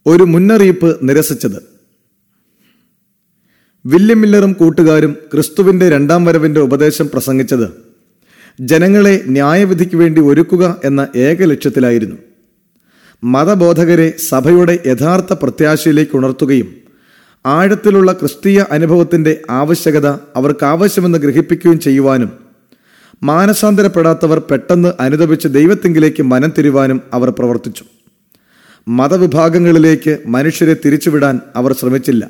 ഒരു മുന്നറിയിപ്പ് നിരസിച്ചത് വില്യം മില്ലറും കൂട്ടുകാരും ക്രിസ്തുവിന്റെ രണ്ടാം വരവിന്റെ ഉപദേശം പ്രസംഗിച്ചത് ജനങ്ങളെ ന്യായവിധിക്ക് വേണ്ടി ഒരുക്കുക എന്ന ഏക ലക്ഷ്യത്തിലായിരുന്നു മതബോധകരെ സഭയുടെ യഥാർത്ഥ പ്രത്യാശയിലേക്ക് ഉണർത്തുകയും ആഴത്തിലുള്ള ക്രിസ്തീയ അനുഭവത്തിന്റെ ആവശ്യകത അവർക്ക് ആവശ്യമെന്ന് ഗ്രഹിപ്പിക്കുകയും ചെയ്യുവാനും മാനസാന്തരപ്പെടാത്തവർ പെട്ടെന്ന് അനുദപിച്ച് ദൈവത്തിങ്കിലേക്ക് മനം തിരുവാനും അവർ പ്രവർത്തിച്ചു മതവിഭാഗങ്ങളിലേക്ക് മനുഷ്യരെ തിരിച്ചുവിടാൻ അവർ ശ്രമിച്ചില്ല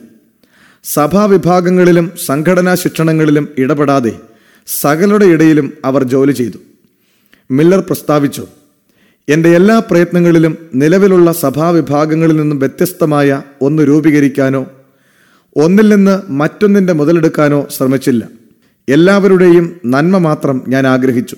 സഭാവിഭാഗങ്ങളിലും സംഘടനാ ശിക്ഷണങ്ങളിലും ഇടപെടാതെ സകലരുടെ ഇടയിലും അവർ ജോലി ചെയ്തു മില്ലർ പ്രസ്താവിച്ചു എൻ്റെ എല്ലാ പ്രയത്നങ്ങളിലും നിലവിലുള്ള സഭാവിഭാഗങ്ങളിൽ നിന്നും വ്യത്യസ്തമായ ഒന്ന് രൂപീകരിക്കാനോ ഒന്നിൽ നിന്ന് മറ്റൊന്നിൻ്റെ മുതലെടുക്കാനോ ശ്രമിച്ചില്ല എല്ലാവരുടെയും നന്മ മാത്രം ഞാൻ ആഗ്രഹിച്ചു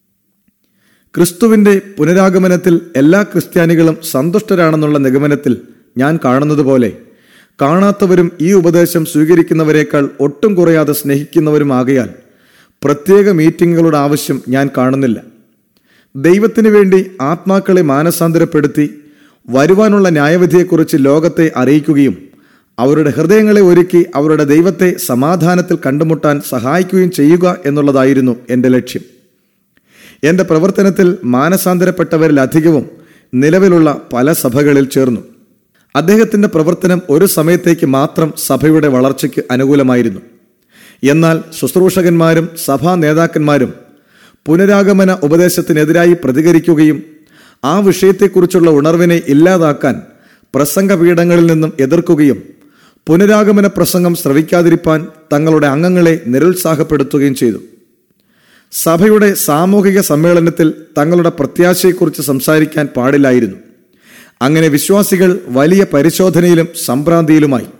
ക്രിസ്തുവിന്റെ പുനരാഗമനത്തിൽ എല്ലാ ക്രിസ്ത്യാനികളും സന്തുഷ്ടരാണെന്നുള്ള നിഗമനത്തിൽ ഞാൻ കാണുന്നത് പോലെ കാണാത്തവരും ഈ ഉപദേശം സ്വീകരിക്കുന്നവരെക്കാൾ ഒട്ടും കുറയാതെ സ്നേഹിക്കുന്നവരുമാകയാൽ പ്രത്യേക മീറ്റിങ്ങുകളുടെ ആവശ്യം ഞാൻ കാണുന്നില്ല ദൈവത്തിനു വേണ്ടി ആത്മാക്കളെ മാനസാന്തരപ്പെടുത്തി വരുവാനുള്ള ന്യായവിധിയെക്കുറിച്ച് ലോകത്തെ അറിയിക്കുകയും അവരുടെ ഹൃദയങ്ങളെ ഒരുക്കി അവരുടെ ദൈവത്തെ സമാധാനത്തിൽ കണ്ടുമുട്ടാൻ സഹായിക്കുകയും ചെയ്യുക എന്നുള്ളതായിരുന്നു എൻ്റെ ലക്ഷ്യം എൻ്റെ പ്രവർത്തനത്തിൽ മാനസാന്തരപ്പെട്ടവരിൽ അധികവും നിലവിലുള്ള പല സഭകളിൽ ചേർന്നു അദ്ദേഹത്തിൻ്റെ പ്രവർത്തനം ഒരു സമയത്തേക്ക് മാത്രം സഭയുടെ വളർച്ചയ്ക്ക് അനുകൂലമായിരുന്നു എന്നാൽ ശുശ്രൂഷകന്മാരും സഭാ നേതാക്കന്മാരും പുനരാഗമന ഉപദേശത്തിനെതിരായി പ്രതികരിക്കുകയും ആ വിഷയത്തെക്കുറിച്ചുള്ള ഉണർവിനെ ഇല്ലാതാക്കാൻ പ്രസംഗപീഠങ്ങളിൽ നിന്നും എതിർക്കുകയും പുനരാഗമന പ്രസംഗം ശ്രവിക്കാതിരിപ്പാൻ തങ്ങളുടെ അംഗങ്ങളെ നിരുത്സാഹപ്പെടുത്തുകയും ചെയ്തു സഭയുടെ സാമൂഹിക സമ്മേളനത്തിൽ തങ്ങളുടെ പ്രത്യാശയെക്കുറിച്ച് സംസാരിക്കാൻ പാടില്ലായിരുന്നു അങ്ങനെ വിശ്വാസികൾ വലിയ പരിശോധനയിലും സംഭ്രാന്തിയിലുമായി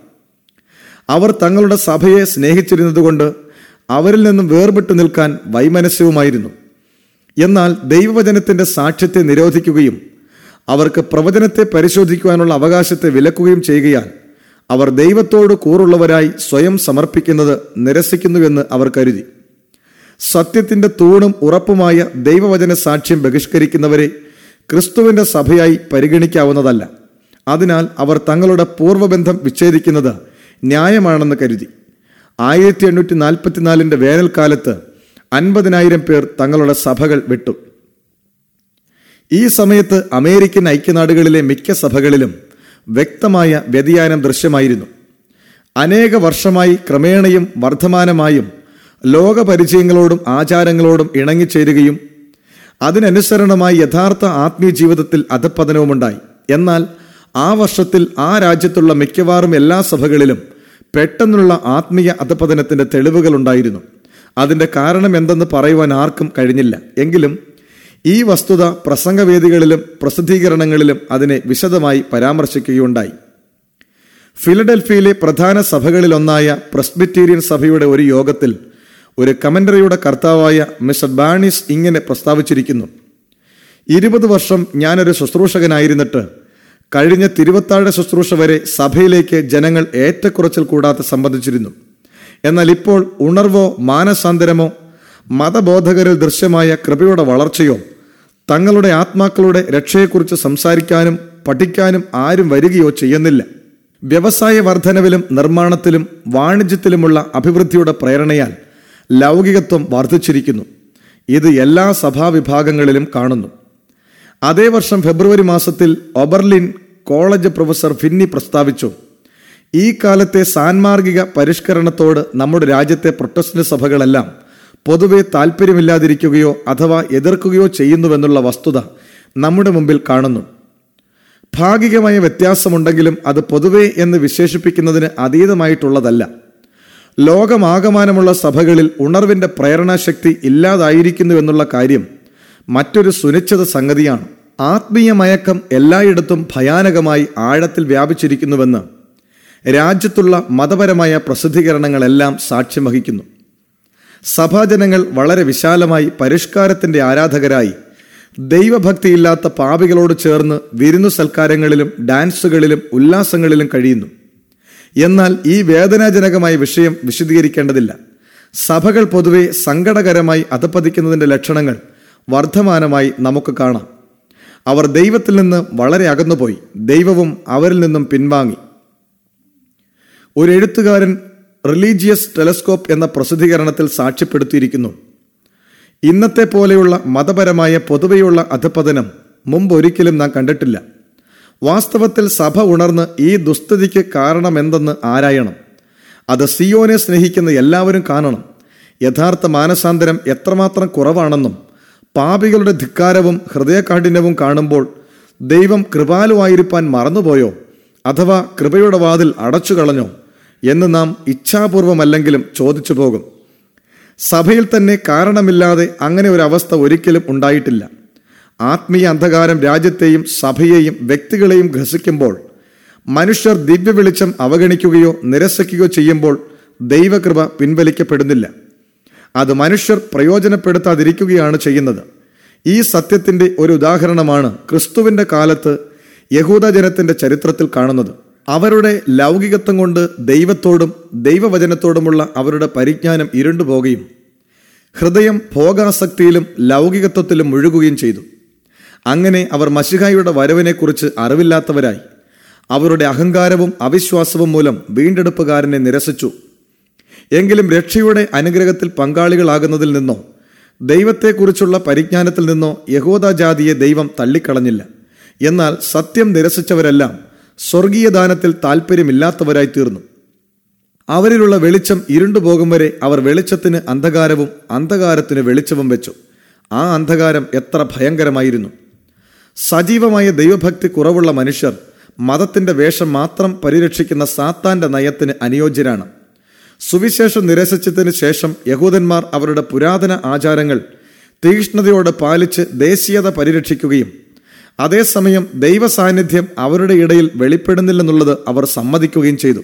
അവർ തങ്ങളുടെ സഭയെ സ്നേഹിച്ചിരുന്നതുകൊണ്ട് അവരിൽ നിന്നും വേർപെട്ടു നിൽക്കാൻ വൈമനസ്യവുമായിരുന്നു എന്നാൽ ദൈവവചനത്തിന്റെ സാക്ഷ്യത്തെ നിരോധിക്കുകയും അവർക്ക് പ്രവചനത്തെ പരിശോധിക്കുവാനുള്ള അവകാശത്തെ വിലക്കുകയും ചെയ്യുകയാൽ അവർ ദൈവത്തോട് കൂറുള്ളവരായി സ്വയം സമർപ്പിക്കുന്നത് നിരസിക്കുന്നുവെന്ന് അവർ കരുതി സത്യത്തിന്റെ തൂണും ഉറപ്പുമായ ദൈവവചന സാക്ഷ്യം ബഹിഷ്കരിക്കുന്നവരെ ക്രിസ്തുവിന്റെ സഭയായി പരിഗണിക്കാവുന്നതല്ല അതിനാൽ അവർ തങ്ങളുടെ പൂർവ്വബന്ധം വിച്ഛേദിക്കുന്നത് ന്യായമാണെന്ന് കരുതി ആയിരത്തി എണ്ണൂറ്റി നാൽപ്പത്തിനാലിന്റെ വേനൽക്കാലത്ത് അൻപതിനായിരം പേർ തങ്ങളുടെ സഭകൾ വിട്ടു ഈ സമയത്ത് അമേരിക്കൻ ഐക്യനാടുകളിലെ മിക്ക സഭകളിലും വ്യക്തമായ വ്യതിയാനം ദൃശ്യമായിരുന്നു അനേക വർഷമായി ക്രമേണയും വർദ്ധമാനമായും ലോകപരിചയങ്ങളോടും ആചാരങ്ങളോടും ഇണങ്ങിച്ചേരുകയും അതിനനുസരണമായി യഥാർത്ഥ ആത്മീയ ജീവിതത്തിൽ അധപ്പതനവുമുണ്ടായി എന്നാൽ ആ വർഷത്തിൽ ആ രാജ്യത്തുള്ള മിക്കവാറും എല്ലാ സഭകളിലും പെട്ടെന്നുള്ള ആത്മീയ അധപതനത്തിന്റെ തെളിവുകളുണ്ടായിരുന്നു അതിന്റെ കാരണം എന്തെന്ന് പറയുവാൻ ആർക്കും കഴിഞ്ഞില്ല എങ്കിലും ഈ വസ്തുത പ്രസംഗവേദികളിലും പ്രസിദ്ധീകരണങ്ങളിലും അതിനെ വിശദമായി പരാമർശിക്കുകയുണ്ടായി ഫിലഡൽഫിയയിലെ പ്രധാന സഭകളിലൊന്നായ പ്രസ്ബിറ്റീരിയൻ സഭയുടെ ഒരു യോഗത്തിൽ ഒരു കമന്ററിയുടെ കർത്താവായ മിസ്റ്റർ ബാണിസ് ഇങ്ങനെ പ്രസ്താവിച്ചിരിക്കുന്നു ഇരുപത് വർഷം ഞാനൊരു ശുശ്രൂഷകനായിരുന്നിട്ട് കഴിഞ്ഞ തിരുവത്താഴ ശുശ്രൂഷ വരെ സഭയിലേക്ക് ജനങ്ങൾ ഏറ്റക്കുറച്ചിൽ കൂടാതെ സംബന്ധിച്ചിരുന്നു എന്നാൽ ഇപ്പോൾ ഉണർവോ മാനസാന്തരമോ മതബോധകരിൽ ദൃശ്യമായ കൃപയുടെ വളർച്ചയോ തങ്ങളുടെ ആത്മാക്കളുടെ രക്ഷയെക്കുറിച്ച് സംസാരിക്കാനും പഠിക്കാനും ആരും വരികയോ ചെയ്യുന്നില്ല വ്യവസായ വർധനവിലും നിർമ്മാണത്തിലും വാണിജ്യത്തിലുമുള്ള അഭിവൃദ്ധിയുടെ പ്രേരണയാൽ ലൗകികത്വം വർദ്ധിച്ചിരിക്കുന്നു ഇത് എല്ലാ സഭാവിഭാഗങ്ങളിലും കാണുന്നു അതേ വർഷം ഫെബ്രുവരി മാസത്തിൽ ഒബർലിൻ കോളേജ് പ്രൊഫസർ ഫിന്നി പ്രസ്താവിച്ചു ഈ കാലത്തെ സാൻമാർഗിക പരിഷ്കരണത്തോട് നമ്മുടെ രാജ്യത്തെ പ്രൊട്ടസ്റ്റന്റ് സഭകളെല്ലാം പൊതുവെ താല്പര്യമില്ലാതിരിക്കുകയോ അഥവാ എതിർക്കുകയോ ചെയ്യുന്നുവെന്നുള്ള വസ്തുത നമ്മുടെ മുമ്പിൽ കാണുന്നു ഭാഗികമായ വ്യത്യാസമുണ്ടെങ്കിലും അത് പൊതുവെ എന്ന് വിശേഷിപ്പിക്കുന്നതിന് അതീതമായിട്ടുള്ളതല്ല ലോകമാകമാനമുള്ള സഭകളിൽ ഉണർവിന്റെ പ്രേരണാശക്തി ഇല്ലാതായിരിക്കുന്നുവെന്നുള്ള കാര്യം മറ്റൊരു സുനിശ്ചിത സംഗതിയാണ് ആത്മീയ മയക്കം എല്ലായിടത്തും ഭയാനകമായി ആഴത്തിൽ വ്യാപിച്ചിരിക്കുന്നുവെന്ന് രാജ്യത്തുള്ള മതപരമായ പ്രസിദ്ധീകരണങ്ങളെല്ലാം സാക്ഷ്യം വഹിക്കുന്നു സഭാജനങ്ങൾ വളരെ വിശാലമായി പരിഷ്കാരത്തിന്റെ ആരാധകരായി ദൈവഭക്തിയില്ലാത്ത പാപികളോട് ചേർന്ന് വിരുന്നു സൽക്കാരങ്ങളിലും ഡാൻസുകളിലും ഉല്ലാസങ്ങളിലും കഴിയുന്നു എന്നാൽ ഈ വേദനാജനകമായ വിഷയം വിശദീകരിക്കേണ്ടതില്ല സഭകൾ പൊതുവെ സങ്കടകരമായി അധപ്പതിക്കുന്നതിന്റെ ലക്ഷണങ്ങൾ വർദ്ധമാനമായി നമുക്ക് കാണാം അവർ ദൈവത്തിൽ നിന്ന് വളരെ അകന്നുപോയി ദൈവവും അവരിൽ നിന്നും പിൻവാങ്ങി ഒരു എഴുത്തുകാരൻ റിലീജിയസ് ടെലസ്കോപ്പ് എന്ന പ്രസിദ്ധീകരണത്തിൽ സാക്ഷ്യപ്പെടുത്തിയിരിക്കുന്നു ഇന്നത്തെ പോലെയുള്ള മതപരമായ പൊതുവെയുള്ള അധപതനം മുമ്പൊരിക്കലും നാം കണ്ടിട്ടില്ല വാസ്തവത്തിൽ സഭ ഉണർന്ന് ഈ ദുസ്ഥിതിക്ക് കാരണമെന്തെന്ന് ആരായണം അത് സിയോനെ സ്നേഹിക്കുന്ന എല്ലാവരും കാണണം യഥാർത്ഥ മാനസാന്തരം എത്രമാത്രം കുറവാണെന്നും പാപികളുടെ ധിക്കാരവും ഹൃദയകാഠിന്യവും കാണുമ്പോൾ ദൈവം കൃപാലുവായിരിക്കാൻ മറന്നുപോയോ അഥവാ കൃപയുടെ വാതിൽ അടച്ചു കളഞ്ഞോ എന്ന് നാം ഇച്ഛാപൂർവമല്ലെങ്കിലും ചോദിച്ചു പോകും സഭയിൽ തന്നെ കാരണമില്ലാതെ അങ്ങനെ ഒരു അവസ്ഥ ഒരിക്കലും ഉണ്ടായിട്ടില്ല ആത്മീയ അന്ധകാരം രാജ്യത്തെയും സഭയെയും വ്യക്തികളെയും ഗ്രസിക്കുമ്പോൾ മനുഷ്യർ ദിവ്യ വെളിച്ചം അവഗണിക്കുകയോ നിരസിക്കുകയോ ചെയ്യുമ്പോൾ ദൈവകൃപ പിൻവലിക്കപ്പെടുന്നില്ല അത് മനുഷ്യർ പ്രയോജനപ്പെടുത്താതിരിക്കുകയാണ് ചെയ്യുന്നത് ഈ സത്യത്തിന്റെ ഒരു ഉദാഹരണമാണ് ക്രിസ്തുവിന്റെ കാലത്ത് യഹൂദ ജനത്തിന്റെ ചരിത്രത്തിൽ കാണുന്നത് അവരുടെ ലൗകികത്വം കൊണ്ട് ദൈവത്തോടും ദൈവവചനത്തോടുമുള്ള അവരുടെ പരിജ്ഞാനം ഇരുണ്ടുപോകുകയും ഹൃദയം ഭോഗാസക്തിയിലും ലൗകികത്വത്തിലും മുഴുകുകയും ചെയ്തു അങ്ങനെ അവർ മഷിഹായുടെ വരവിനെക്കുറിച്ച് അറിവില്ലാത്തവരായി അവരുടെ അഹങ്കാരവും അവിശ്വാസവും മൂലം വീണ്ടെടുപ്പുകാരനെ നിരസിച്ചു എങ്കിലും രക്ഷയുടെ അനുഗ്രഹത്തിൽ പങ്കാളികളാകുന്നതിൽ നിന്നോ ദൈവത്തെക്കുറിച്ചുള്ള പരിജ്ഞാനത്തിൽ നിന്നോ യഹോദാജാതിയെ ദൈവം തള്ളിക്കളഞ്ഞില്ല എന്നാൽ സത്യം നിരസിച്ചവരെല്ലാം സ്വർഗീയ ദാനത്തിൽ താല്പര്യമില്ലാത്തവരായി തീർന്നു അവരിലുള്ള വെളിച്ചം ഇരുണ്ടുപോകും വരെ അവർ വെളിച്ചത്തിന് അന്ധകാരവും അന്ധകാരത്തിന് വെളിച്ചവും വെച്ചു ആ അന്ധകാരം എത്ര ഭയങ്കരമായിരുന്നു സജീവമായ ദൈവഭക്തി കുറവുള്ള മനുഷ്യർ മതത്തിന്റെ വേഷം മാത്രം പരിരക്ഷിക്കുന്ന സാത്താന്റെ നയത്തിന് അനുയോജ്യരാണ് സുവിശേഷം നിരസിച്ചതിന് ശേഷം യഹൂദന്മാർ അവരുടെ പുരാതന ആചാരങ്ങൾ തീക്ഷ്ണതയോടെ പാലിച്ച് ദേശീയത പരിരക്ഷിക്കുകയും അതേസമയം ദൈവ സാന്നിധ്യം അവരുടെ ഇടയിൽ വെളിപ്പെടുന്നില്ലെന്നുള്ളത് അവർ സമ്മതിക്കുകയും ചെയ്തു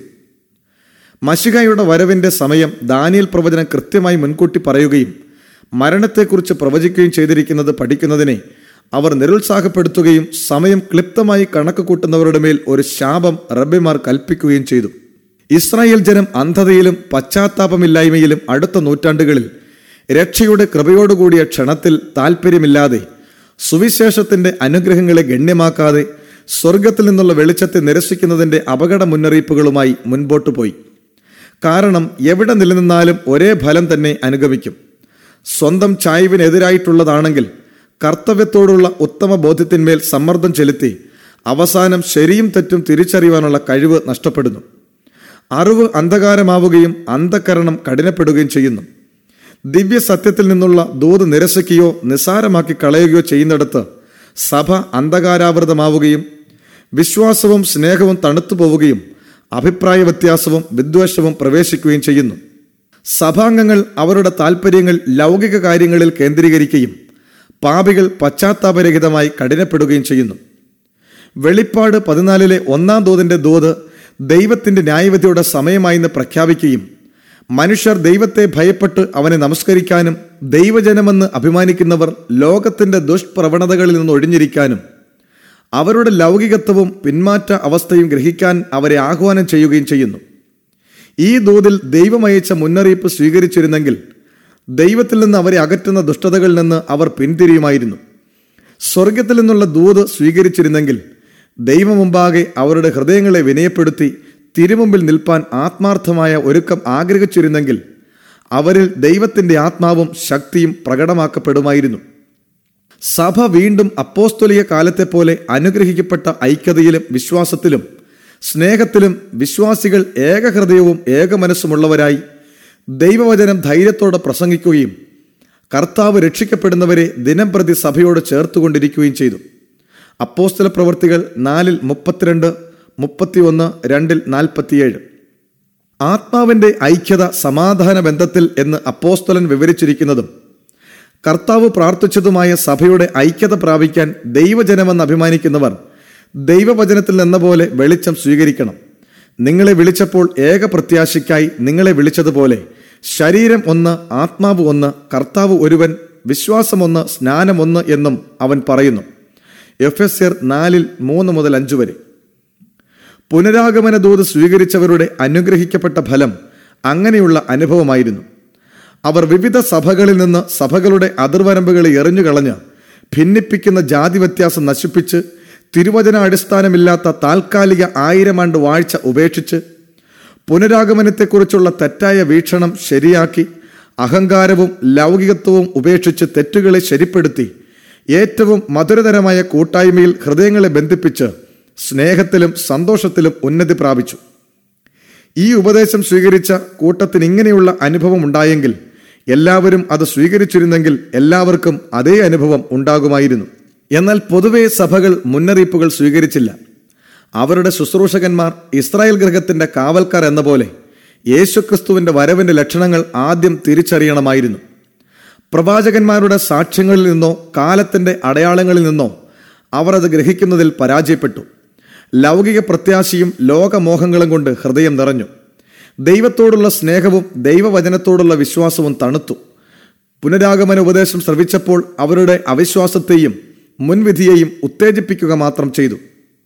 മഷികയുടെ വരവിന്റെ സമയം ദാനിയൽ പ്രവചനം കൃത്യമായി മുൻകൂട്ടി പറയുകയും മരണത്തെക്കുറിച്ച് പ്രവചിക്കുകയും ചെയ്തിരിക്കുന്നത് പഠിക്കുന്നതിനെ അവർ നിരുത്സാഹപ്പെടുത്തുകയും സമയം ക്ലിപ്തമായി കണക്ക് കൂട്ടുന്നവരുടെ മേൽ ഒരു ശാപം റബ്ബിമാർ കൽപ്പിക്കുകയും ചെയ്തു ഇസ്രായേൽ ജനം അന്ധതയിലും പശ്ചാത്താപമില്ലായ്മയിലും അടുത്ത നൂറ്റാണ്ടുകളിൽ രക്ഷയുടെ കൃപയോടുകൂടിയ ക്ഷണത്തിൽ താല്പര്യമില്ലാതെ സുവിശേഷത്തിന്റെ അനുഗ്രഹങ്ങളെ ഗണ്യമാക്കാതെ സ്വർഗത്തിൽ നിന്നുള്ള വെളിച്ചത്തെ നിരസിക്കുന്നതിന്റെ അപകട മുന്നറിയിപ്പുകളുമായി മുൻപോട്ടു പോയി കാരണം എവിടെ നിലനിന്നാലും ഒരേ ഫലം തന്നെ അനുഗമിക്കും സ്വന്തം ചായ്വിനെതിരായിട്ടുള്ളതാണെങ്കിൽ കർത്തവ്യത്തോടുള്ള ഉത്തമ ബോധ്യത്തിന്മേൽ സമ്മർദ്ദം ചെലുത്തി അവസാനം ശരിയും തെറ്റും തിരിച്ചറിയുവാനുള്ള കഴിവ് നഷ്ടപ്പെടുന്നു അറിവ് അന്ധകാരമാവുകയും അന്ധകരണം കഠിനപ്പെടുകയും ചെയ്യുന്നു ദിവ്യ സത്യത്തിൽ നിന്നുള്ള ദൂത് നിരസിക്കുകയോ നിസാരമാക്കി കളയുകയോ ചെയ്യുന്നിടത്ത് സഭ അന്ധകാരാവൃതമാവുകയും വിശ്വാസവും സ്നേഹവും തണുത്തു പോവുകയും അഭിപ്രായ വ്യത്യാസവും വിദ്വേഷവും പ്രവേശിക്കുകയും ചെയ്യുന്നു സഭാംഗങ്ങൾ അവരുടെ താൽപ്പര്യങ്ങൾ ലൗകിക കാര്യങ്ങളിൽ കേന്ദ്രീകരിക്കുകയും പാപികൾ പശ്ചാത്താപരഹിതമായി കഠിനപ്പെടുകയും ചെയ്യുന്നു വെളിപ്പാട് പതിനാലിലെ ഒന്നാം ദൂതിന്റെ ദൂത് ദൈവത്തിന്റെ ന്യായവിധിയുടെ സമയമായിന്ന് പ്രഖ്യാപിക്കുകയും മനുഷ്യർ ദൈവത്തെ ഭയപ്പെട്ട് അവനെ നമസ്കരിക്കാനും ദൈവജനമെന്ന് അഭിമാനിക്കുന്നവർ ലോകത്തിന്റെ ദുഷ്പ്രവണതകളിൽ നിന്ന് ഒഴിഞ്ഞിരിക്കാനും അവരുടെ ലൗകികത്വവും പിന്മാറ്റ അവസ്ഥയും ഗ്രഹിക്കാൻ അവരെ ആഹ്വാനം ചെയ്യുകയും ചെയ്യുന്നു ഈ ദൂതിൽ ദൈവമയച്ച മുന്നറിയിപ്പ് സ്വീകരിച്ചിരുന്നെങ്കിൽ ദൈവത്തിൽ നിന്ന് അവരെ അകറ്റുന്ന ദുഷ്ടതകളിൽ നിന്ന് അവർ പിന്തിരിയുമായിരുന്നു സ്വർഗത്തിൽ നിന്നുള്ള ദൂത് സ്വീകരിച്ചിരുന്നെങ്കിൽ ദൈവമുമ്പാകെ അവരുടെ ഹൃദയങ്ങളെ വിനയപ്പെടുത്തി തിരുമുമ്പിൽ നിൽപ്പാൻ ആത്മാർത്ഥമായ ഒരുക്കം ആഗ്രഹിച്ചിരുന്നെങ്കിൽ അവരിൽ ദൈവത്തിന്റെ ആത്മാവും ശക്തിയും പ്രകടമാക്കപ്പെടുമായിരുന്നു സഭ വീണ്ടും അപ്പോസ്തോലിക കാലത്തെ പോലെ അനുഗ്രഹിക്കപ്പെട്ട ഐക്യതയിലും വിശ്വാസത്തിലും സ്നേഹത്തിലും വിശ്വാസികൾ ഏകഹൃദയവും ഏകമനസ്സുമുള്ളവരായി ദൈവവചനം ധൈര്യത്തോടെ പ്രസംഗിക്കുകയും കർത്താവ് രക്ഷിക്കപ്പെടുന്നവരെ ദിനം പ്രതി സഭയോട് ചേർത്തുകൊണ്ടിരിക്കുകയും ചെയ്തു അപ്പോസ്തല പ്രവൃത്തികൾ നാലിൽ മുപ്പത്തിരണ്ട് മുപ്പത്തിയൊന്ന് രണ്ടിൽ നാൽപ്പത്തിയേഴ് ആത്മാവിന്റെ ഐക്യത സമാധാന ബന്ധത്തിൽ എന്ന് അപ്പോസ്തലൻ വിവരിച്ചിരിക്കുന്നതും കർത്താവ് പ്രാർത്ഥിച്ചതുമായ സഭയുടെ ഐക്യത പ്രാപിക്കാൻ ദൈവജനമെന്ന് അഭിമാനിക്കുന്നവർ ദൈവവചനത്തിൽ നിന്ന പോലെ വെളിച്ചം സ്വീകരിക്കണം നിങ്ങളെ വിളിച്ചപ്പോൾ ഏക പ്രത്യാശയ്ക്കായി നിങ്ങളെ വിളിച്ചതുപോലെ ശരീരം ഒന്ന് ആത്മാവ് ഒന്ന് കർത്താവ് ഒരുവൻ വിശ്വാസമൊന്ന് സ്നാനമൊന്ന് എന്നും അവൻ പറയുന്നു എഫ് എസ് എർ നാലിൽ മൂന്ന് മുതൽ അഞ്ചു വരെ പുനരാഗമന ദൂത് സ്വീകരിച്ചവരുടെ അനുഗ്രഹിക്കപ്പെട്ട ഫലം അങ്ങനെയുള്ള അനുഭവമായിരുന്നു അവർ വിവിധ സഭകളിൽ നിന്ന് സഭകളുടെ അതിർവരമ്പുകളെ എറിഞ്ഞുകളഞ്ഞ് ഭിന്നിപ്പിക്കുന്ന ജാതി വ്യത്യാസം നശിപ്പിച്ച് തിരുവചന അടിസ്ഥാനമില്ലാത്ത താൽക്കാലിക ആയിരം ആണ്ട് വാഴ്ച ഉപേക്ഷിച്ച് പുനരാഗമനത്തെക്കുറിച്ചുള്ള തെറ്റായ വീക്ഷണം ശരിയാക്കി അഹങ്കാരവും ലൗകികത്വവും ഉപേക്ഷിച്ച് തെറ്റുകളെ ശരിപ്പെടുത്തി ഏറ്റവും മധുരതരമായ കൂട്ടായ്മയിൽ ഹൃദയങ്ങളെ ബന്ധിപ്പിച്ച് സ്നേഹത്തിലും സന്തോഷത്തിലും ഉന്നതി പ്രാപിച്ചു ഈ ഉപദേശം സ്വീകരിച്ച കൂട്ടത്തിന് ഇങ്ങനെയുള്ള അനുഭവം ഉണ്ടായെങ്കിൽ എല്ലാവരും അത് സ്വീകരിച്ചിരുന്നെങ്കിൽ എല്ലാവർക്കും അതേ അനുഭവം ഉണ്ടാകുമായിരുന്നു എന്നാൽ പൊതുവെ സഭകൾ മുന്നറിയിപ്പുകൾ സ്വീകരിച്ചില്ല അവരുടെ ശുശ്രൂഷകന്മാർ ഇസ്രായേൽ ഗ്രഹത്തിന്റെ കാവൽക്കാർ എന്ന പോലെ യേശുക്രിസ്തുവിന്റെ വരവിന്റെ ലക്ഷണങ്ങൾ ആദ്യം തിരിച്ചറിയണമായിരുന്നു പ്രവാചകന്മാരുടെ സാക്ഷ്യങ്ങളിൽ നിന്നോ കാലത്തിന്റെ അടയാളങ്ങളിൽ നിന്നോ അവർ അത് ഗ്രഹിക്കുന്നതിൽ പരാജയപ്പെട്ടു ലൗകിക പ്രത്യാശയും ലോകമോഹങ്ങളും കൊണ്ട് ഹൃദയം നിറഞ്ഞു ദൈവത്തോടുള്ള സ്നേഹവും ദൈവവചനത്തോടുള്ള വിശ്വാസവും തണുത്തു പുനരാഗമന ഉപദേശം ശ്രവിച്ചപ്പോൾ അവരുടെ അവിശ്വാസത്തെയും മുൻവിധിയെയും ഉത്തേജിപ്പിക്കുക മാത്രം ചെയ്തു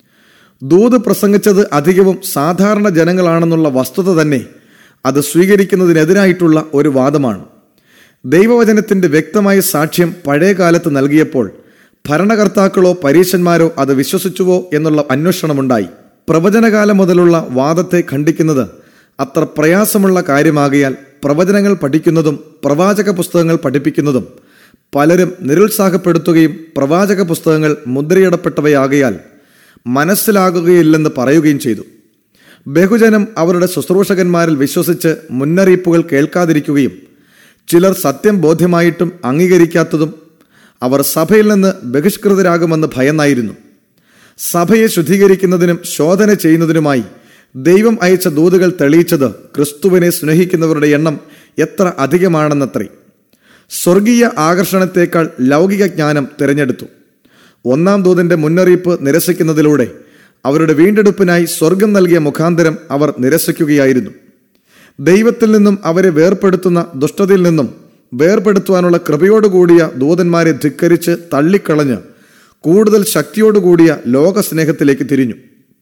ദൂത് പ്രസംഗിച്ചത് അധികവും സാധാരണ ജനങ്ങളാണെന്നുള്ള വസ്തുത തന്നെ അത് സ്വീകരിക്കുന്നതിനെതിരായിട്ടുള്ള ഒരു വാദമാണ് ദൈവവചനത്തിന്റെ വ്യക്തമായ സാക്ഷ്യം പഴയ കാലത്ത് നൽകിയപ്പോൾ ഭരണകർത്താക്കളോ പരീശന്മാരോ അത് വിശ്വസിച്ചുവോ എന്നുള്ള അന്വേഷണമുണ്ടായി പ്രവചനകാലം മുതലുള്ള വാദത്തെ ഖണ്ഡിക്കുന്നത് അത്ര പ്രയാസമുള്ള കാര്യമാകിയാൽ പ്രവചനങ്ങൾ പഠിക്കുന്നതും പ്രവാചക പുസ്തകങ്ങൾ പഠിപ്പിക്കുന്നതും പലരും നിരുത്സാഹപ്പെടുത്തുകയും പ്രവാചക പുസ്തകങ്ങൾ മുദ്രയിടപ്പെട്ടവയാകയാൽ മനസ്സിലാകുകയില്ലെന്ന് പറയുകയും ചെയ്തു ബഹുജനം അവരുടെ ശുശ്രൂഷകന്മാരിൽ വിശ്വസിച്ച് മുന്നറിയിപ്പുകൾ കേൾക്കാതിരിക്കുകയും ചിലർ സത്യം ബോധ്യമായിട്ടും അംഗീകരിക്കാത്തതും അവർ സഭയിൽ നിന്ന് ബഹിഷ്കൃതരാകുമെന്ന് ഭയന്നായിരുന്നു സഭയെ ശുദ്ധീകരിക്കുന്നതിനും ശോധന ചെയ്യുന്നതിനുമായി ദൈവം അയച്ച ദൂതുകൾ തെളിയിച്ചത് ക്രിസ്തുവിനെ സ്നേഹിക്കുന്നവരുടെ എണ്ണം എത്ര അധികമാണെന്നത്രേ സ്വർഗീയ ആകർഷണത്തേക്കാൾ ലൗകിക ജ്ഞാനം തിരഞ്ഞെടുത്തു ഒന്നാം ദൂതന്റെ മുന്നറിയിപ്പ് നിരസിക്കുന്നതിലൂടെ അവരുടെ വീണ്ടെടുപ്പിനായി സ്വർഗം നൽകിയ മുഖാന്തരം അവർ നിരസിക്കുകയായിരുന്നു ദൈവത്തിൽ നിന്നും അവരെ വേർപെടുത്തുന്ന ദുഷ്ടതയിൽ നിന്നും വേർപെടുത്തുവാനുള്ള കൃപയോടുകൂടിയ ദൂതന്മാരെ ധിക്കരിച്ച് തള്ളിക്കളഞ്ഞ് കൂടുതൽ ശക്തിയോടുകൂടിയ ലോകസ്നേഹത്തിലേക്ക് തിരിഞ്ഞു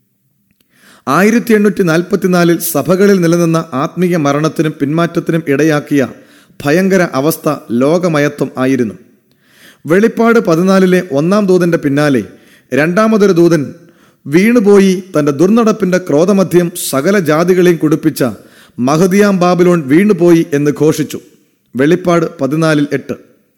ആയിരത്തി എണ്ണൂറ്റി നാൽപ്പത്തിനാലിൽ സഭകളിൽ നിലനിന്ന ആത്മീയ മരണത്തിനും പിന്മാറ്റത്തിനും ഇടയാക്കിയ ഭയങ്കര അവസ്ഥ ലോകമയത്വം ആയിരുന്നു വെളിപ്പാട് പതിനാലിലെ ഒന്നാം ദൂതന്റെ പിന്നാലെ രണ്ടാമതൊരു ദൂതൻ വീണുപോയി തന്റെ ദുർനടപ്പിന്റെ ക്രോധമധ്യം സകല ജാതികളെയും കുടിപ്പിച്ച മഹദിയാം ബാബിലോൺ വീണുപോയി എന്ന് ഘോഷിച്ചു വെളിപ്പാട് പതിനാലിൽ എട്ട്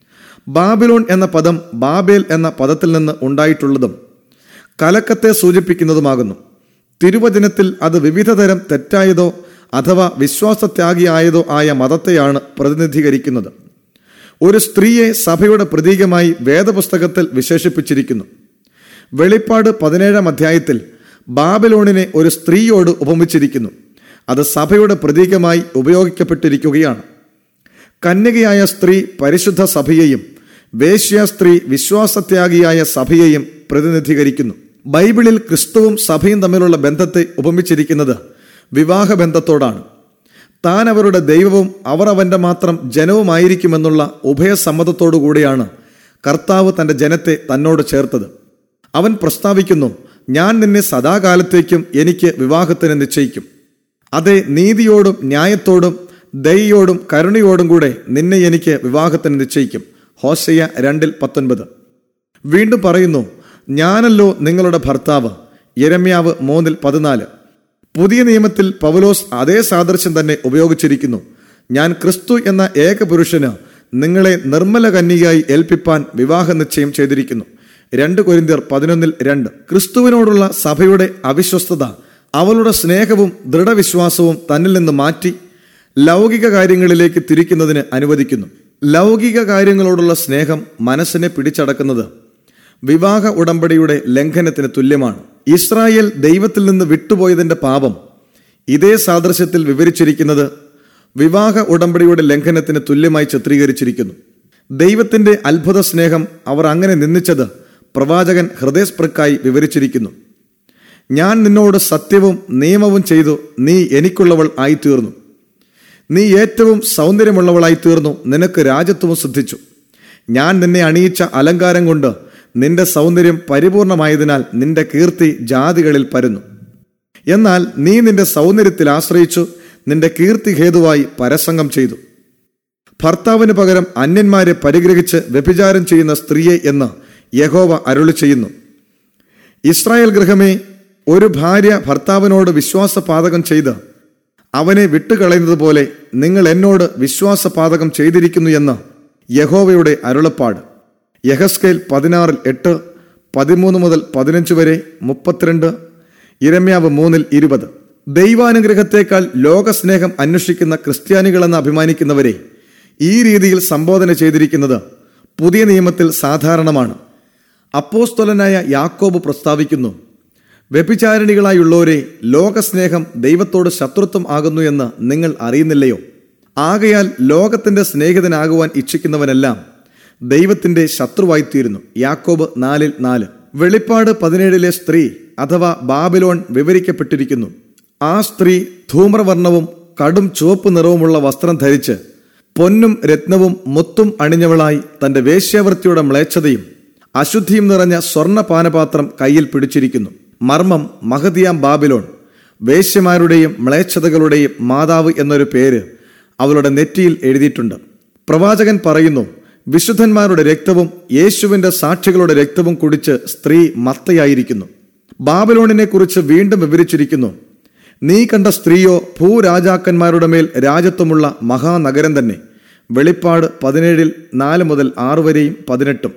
ബാബിലോൺ എന്ന പദം ബാബേൽ എന്ന പദത്തിൽ നിന്ന് ഉണ്ടായിട്ടുള്ളതും കലക്കത്തെ സൂചിപ്പിക്കുന്നതുമാകുന്നു തിരുവചനത്തിൽ അത് വിവിധതരം തെറ്റായതോ അഥവാ വിശ്വാസത്യാഗിയായതോ ആയ മതത്തെയാണ് പ്രതിനിധീകരിക്കുന്നത് ഒരു സ്ത്രീയെ സഭയുടെ പ്രതീകമായി വേദപുസ്തകത്തിൽ വിശേഷിപ്പിച്ചിരിക്കുന്നു വെളിപ്പാട് പതിനേഴാം അധ്യായത്തിൽ ബാബിലോണിനെ ഒരു സ്ത്രീയോട് ഉപമിച്ചിരിക്കുന്നു അത് സഭയുടെ പ്രതീകമായി ഉപയോഗിക്കപ്പെട്ടിരിക്കുകയാണ് കന്യകയായ സ്ത്രീ പരിശുദ്ധ സഭയെയും വേശ്യ സ്ത്രീ വിശ്വാസത്യാഗിയായ സഭയെയും പ്രതിനിധീകരിക്കുന്നു ബൈബിളിൽ ക്രിസ്തുവും സഭയും തമ്മിലുള്ള ബന്ധത്തെ ഉപമിച്ചിരിക്കുന്നത് വിവാഹബന്ധത്തോടാണ് താൻ അവരുടെ ദൈവവും അവർ അവന്റെ മാത്രം ജനവുമായിരിക്കുമെന്നുള്ള ഉഭയസമ്മതത്തോടുകൂടിയാണ് കർത്താവ് തന്റെ ജനത്തെ തന്നോട് ചേർത്തത് അവൻ പ്രസ്താവിക്കുന്നു ഞാൻ നിന്നെ സദാകാലത്തേക്കും എനിക്ക് വിവാഹത്തിന് നിശ്ചയിക്കും അതെ നീതിയോടും ന്യായത്തോടും ദയോടും കരുണയോടും കൂടെ നിന്നെ എനിക്ക് വിവാഹത്തിന് നിശ്ചയിക്കും ഹോശയ്യ രണ്ടിൽ പത്തൊൻപത് വീണ്ടും പറയുന്നു ഞാനല്ലോ നിങ്ങളുടെ ഭർത്താവ് യരമ്യാവ് മൂന്നിൽ പതിനാല് പുതിയ നിയമത്തിൽ പൗലോസ് അതേ സാദൃശ്യം തന്നെ ഉപയോഗിച്ചിരിക്കുന്നു ഞാൻ ക്രിസ്തു എന്ന ഏക പുരുഷന് നിങ്ങളെ നിർമ്മല കന്യകയായി ഏൽപ്പിപ്പാൻ വിവാഹ നിശ്ചയം ചെയ്തിരിക്കുന്നു രണ്ട് കൊരിന്തിയർ പതിനൊന്നിൽ രണ്ട് ക്രിസ്തുവിനോടുള്ള സഭയുടെ അവിശ്വസ്തത അവളുടെ സ്നേഹവും ദൃഢവിശ്വാസവും തന്നിൽ നിന്ന് മാറ്റി ലൗകിക കാര്യങ്ങളിലേക്ക് തിരിക്കുന്നതിന് അനുവദിക്കുന്നു ലൗകിക കാര്യങ്ങളോടുള്ള സ്നേഹം മനസ്സിനെ പിടിച്ചടക്കുന്നത് വിവാഹ ഉടമ്പടിയുടെ ലംഘനത്തിന് തുല്യമാണ് ഇസ്രായേൽ ദൈവത്തിൽ നിന്ന് വിട്ടുപോയതിന്റെ പാപം ഇതേ സാദൃശ്യത്തിൽ വിവരിച്ചിരിക്കുന്നത് വിവാഹ ഉടമ്പടിയുടെ ലംഘനത്തിന് തുല്യമായി ചിത്രീകരിച്ചിരിക്കുന്നു ദൈവത്തിന്റെ അത്ഭുത സ്നേഹം അവർ അങ്ങനെ നിന്ദിച്ചത് പ്രവാചകൻ ഹൃദയസ്പൃക്കായി വിവരിച്ചിരിക്കുന്നു ഞാൻ നിന്നോട് സത്യവും നിയമവും ചെയ്തു നീ എനിക്കുള്ളവൾ ആയിത്തീർന്നു നീ ഏറ്റവും സൗന്ദര്യമുള്ളവളായി തീർന്നു നിനക്ക് രാജ്യത്വവും സിദ്ധിച്ചു ഞാൻ നിന്നെ അണിയിച്ച അലങ്കാരം കൊണ്ട് നിന്റെ സൗന്ദര്യം പരിപൂർണമായതിനാൽ നിന്റെ കീർത്തി ജാതികളിൽ പരന്നു എന്നാൽ നീ നിന്റെ സൗന്ദര്യത്തിൽ ആശ്രയിച്ചു നിന്റെ കീർത്തി ഹേതുവായി പരസംഗം ചെയ്തു ഭർത്താവിന് പകരം അന്യന്മാരെ പരിഗ്രഹിച്ച് വ്യഭിചാരം ചെയ്യുന്ന സ്ത്രീയെ എന്ന് യഹോവ അരുളി ചെയ്യുന്നു ഇസ്രായേൽ ഗൃഹമേ ഒരു ഭാര്യ ഭർത്താവിനോട് വിശ്വാസപാതകം ചെയ്ത് അവനെ വിട്ടുകളയുന്നത് പോലെ നിങ്ങൾ എന്നോട് വിശ്വാസപാതകം ചെയ്തിരിക്കുന്നു എന്ന് യഹോവയുടെ അരുളപ്പാട് യഹസ്കേൽ പതിനാറിൽ എട്ട് പതിമൂന്ന് മുതൽ പതിനഞ്ച് വരെ മുപ്പത്തിരണ്ട് ഇരമ്യാവ് മൂന്നിൽ ഇരുപത് ദൈവാനുഗ്രഹത്തേക്കാൾ ലോകസ്നേഹം അന്വേഷിക്കുന്ന ക്രിസ്ത്യാനികളെന്ന് അഭിമാനിക്കുന്നവരെ ഈ രീതിയിൽ സംബോധന ചെയ്തിരിക്കുന്നത് പുതിയ നിയമത്തിൽ സാധാരണമാണ് അപ്പോസ്തലനായ യാക്കോബ് പ്രസ്താവിക്കുന്നു വ്യഭിചാരിണികളായുള്ളവരെ ലോകസ്നേഹം ദൈവത്തോട് ശത്രുത്വം ആകുന്നു എന്ന് നിങ്ങൾ അറിയുന്നില്ലയോ ആകയാൽ ലോകത്തിന്റെ സ്നേഹിതനാകുവാൻ ഇച്ഛിക്കുന്നവനെല്ലാം ദൈവത്തിന്റെ ശത്രുവായിത്തീരുന്നു യാക്കോബ് നാലിൽ നാല് വെളിപ്പാട് പതിനേഴിലെ സ്ത്രീ അഥവാ ബാബിലോൺ വിവരിക്കപ്പെട്ടിരിക്കുന്നു ആ സ്ത്രീ ധൂമ്രവർണ്ണവും കടും ചുവപ്പ് നിറവുമുള്ള വസ്ത്രം ധരിച്ച് പൊന്നും രത്നവും മുത്തും അണിഞ്ഞവളായി തന്റെ വേശ്യാവൃത്തിയുടെ മ്ലേച്ഛതയും അശുദ്ധിയും നിറഞ്ഞ സ്വർണ്ണ പാനപാത്രം കയ്യിൽ പിടിച്ചിരിക്കുന്നു മർമ്മം മഹദിയാം ബാബിലോൺ വേശ്യമാരുടെയും മ്ലേച്ഛതകളുടെയും മാതാവ് എന്നൊരു പേര് അവളുടെ നെറ്റിയിൽ എഴുതിയിട്ടുണ്ട് പ്രവാചകൻ പറയുന്നു വിശുദ്ധന്മാരുടെ രക്തവും യേശുവിന്റെ സാക്ഷികളുടെ രക്തവും കുടിച്ച് സ്ത്രീ മത്തയായിരിക്കുന്നു ബാബിലോണിനെ കുറിച്ച് വീണ്ടും വിവരിച്ചിരിക്കുന്നു നീ കണ്ട സ്ത്രീയോ ഭൂരാജാക്കന്മാരുടെ മേൽ രാജത്വമുള്ള മഹാനഗരം തന്നെ വെളിപ്പാട് പതിനേഴിൽ നാല് മുതൽ ആറ് വരെയും പതിനെട്ടും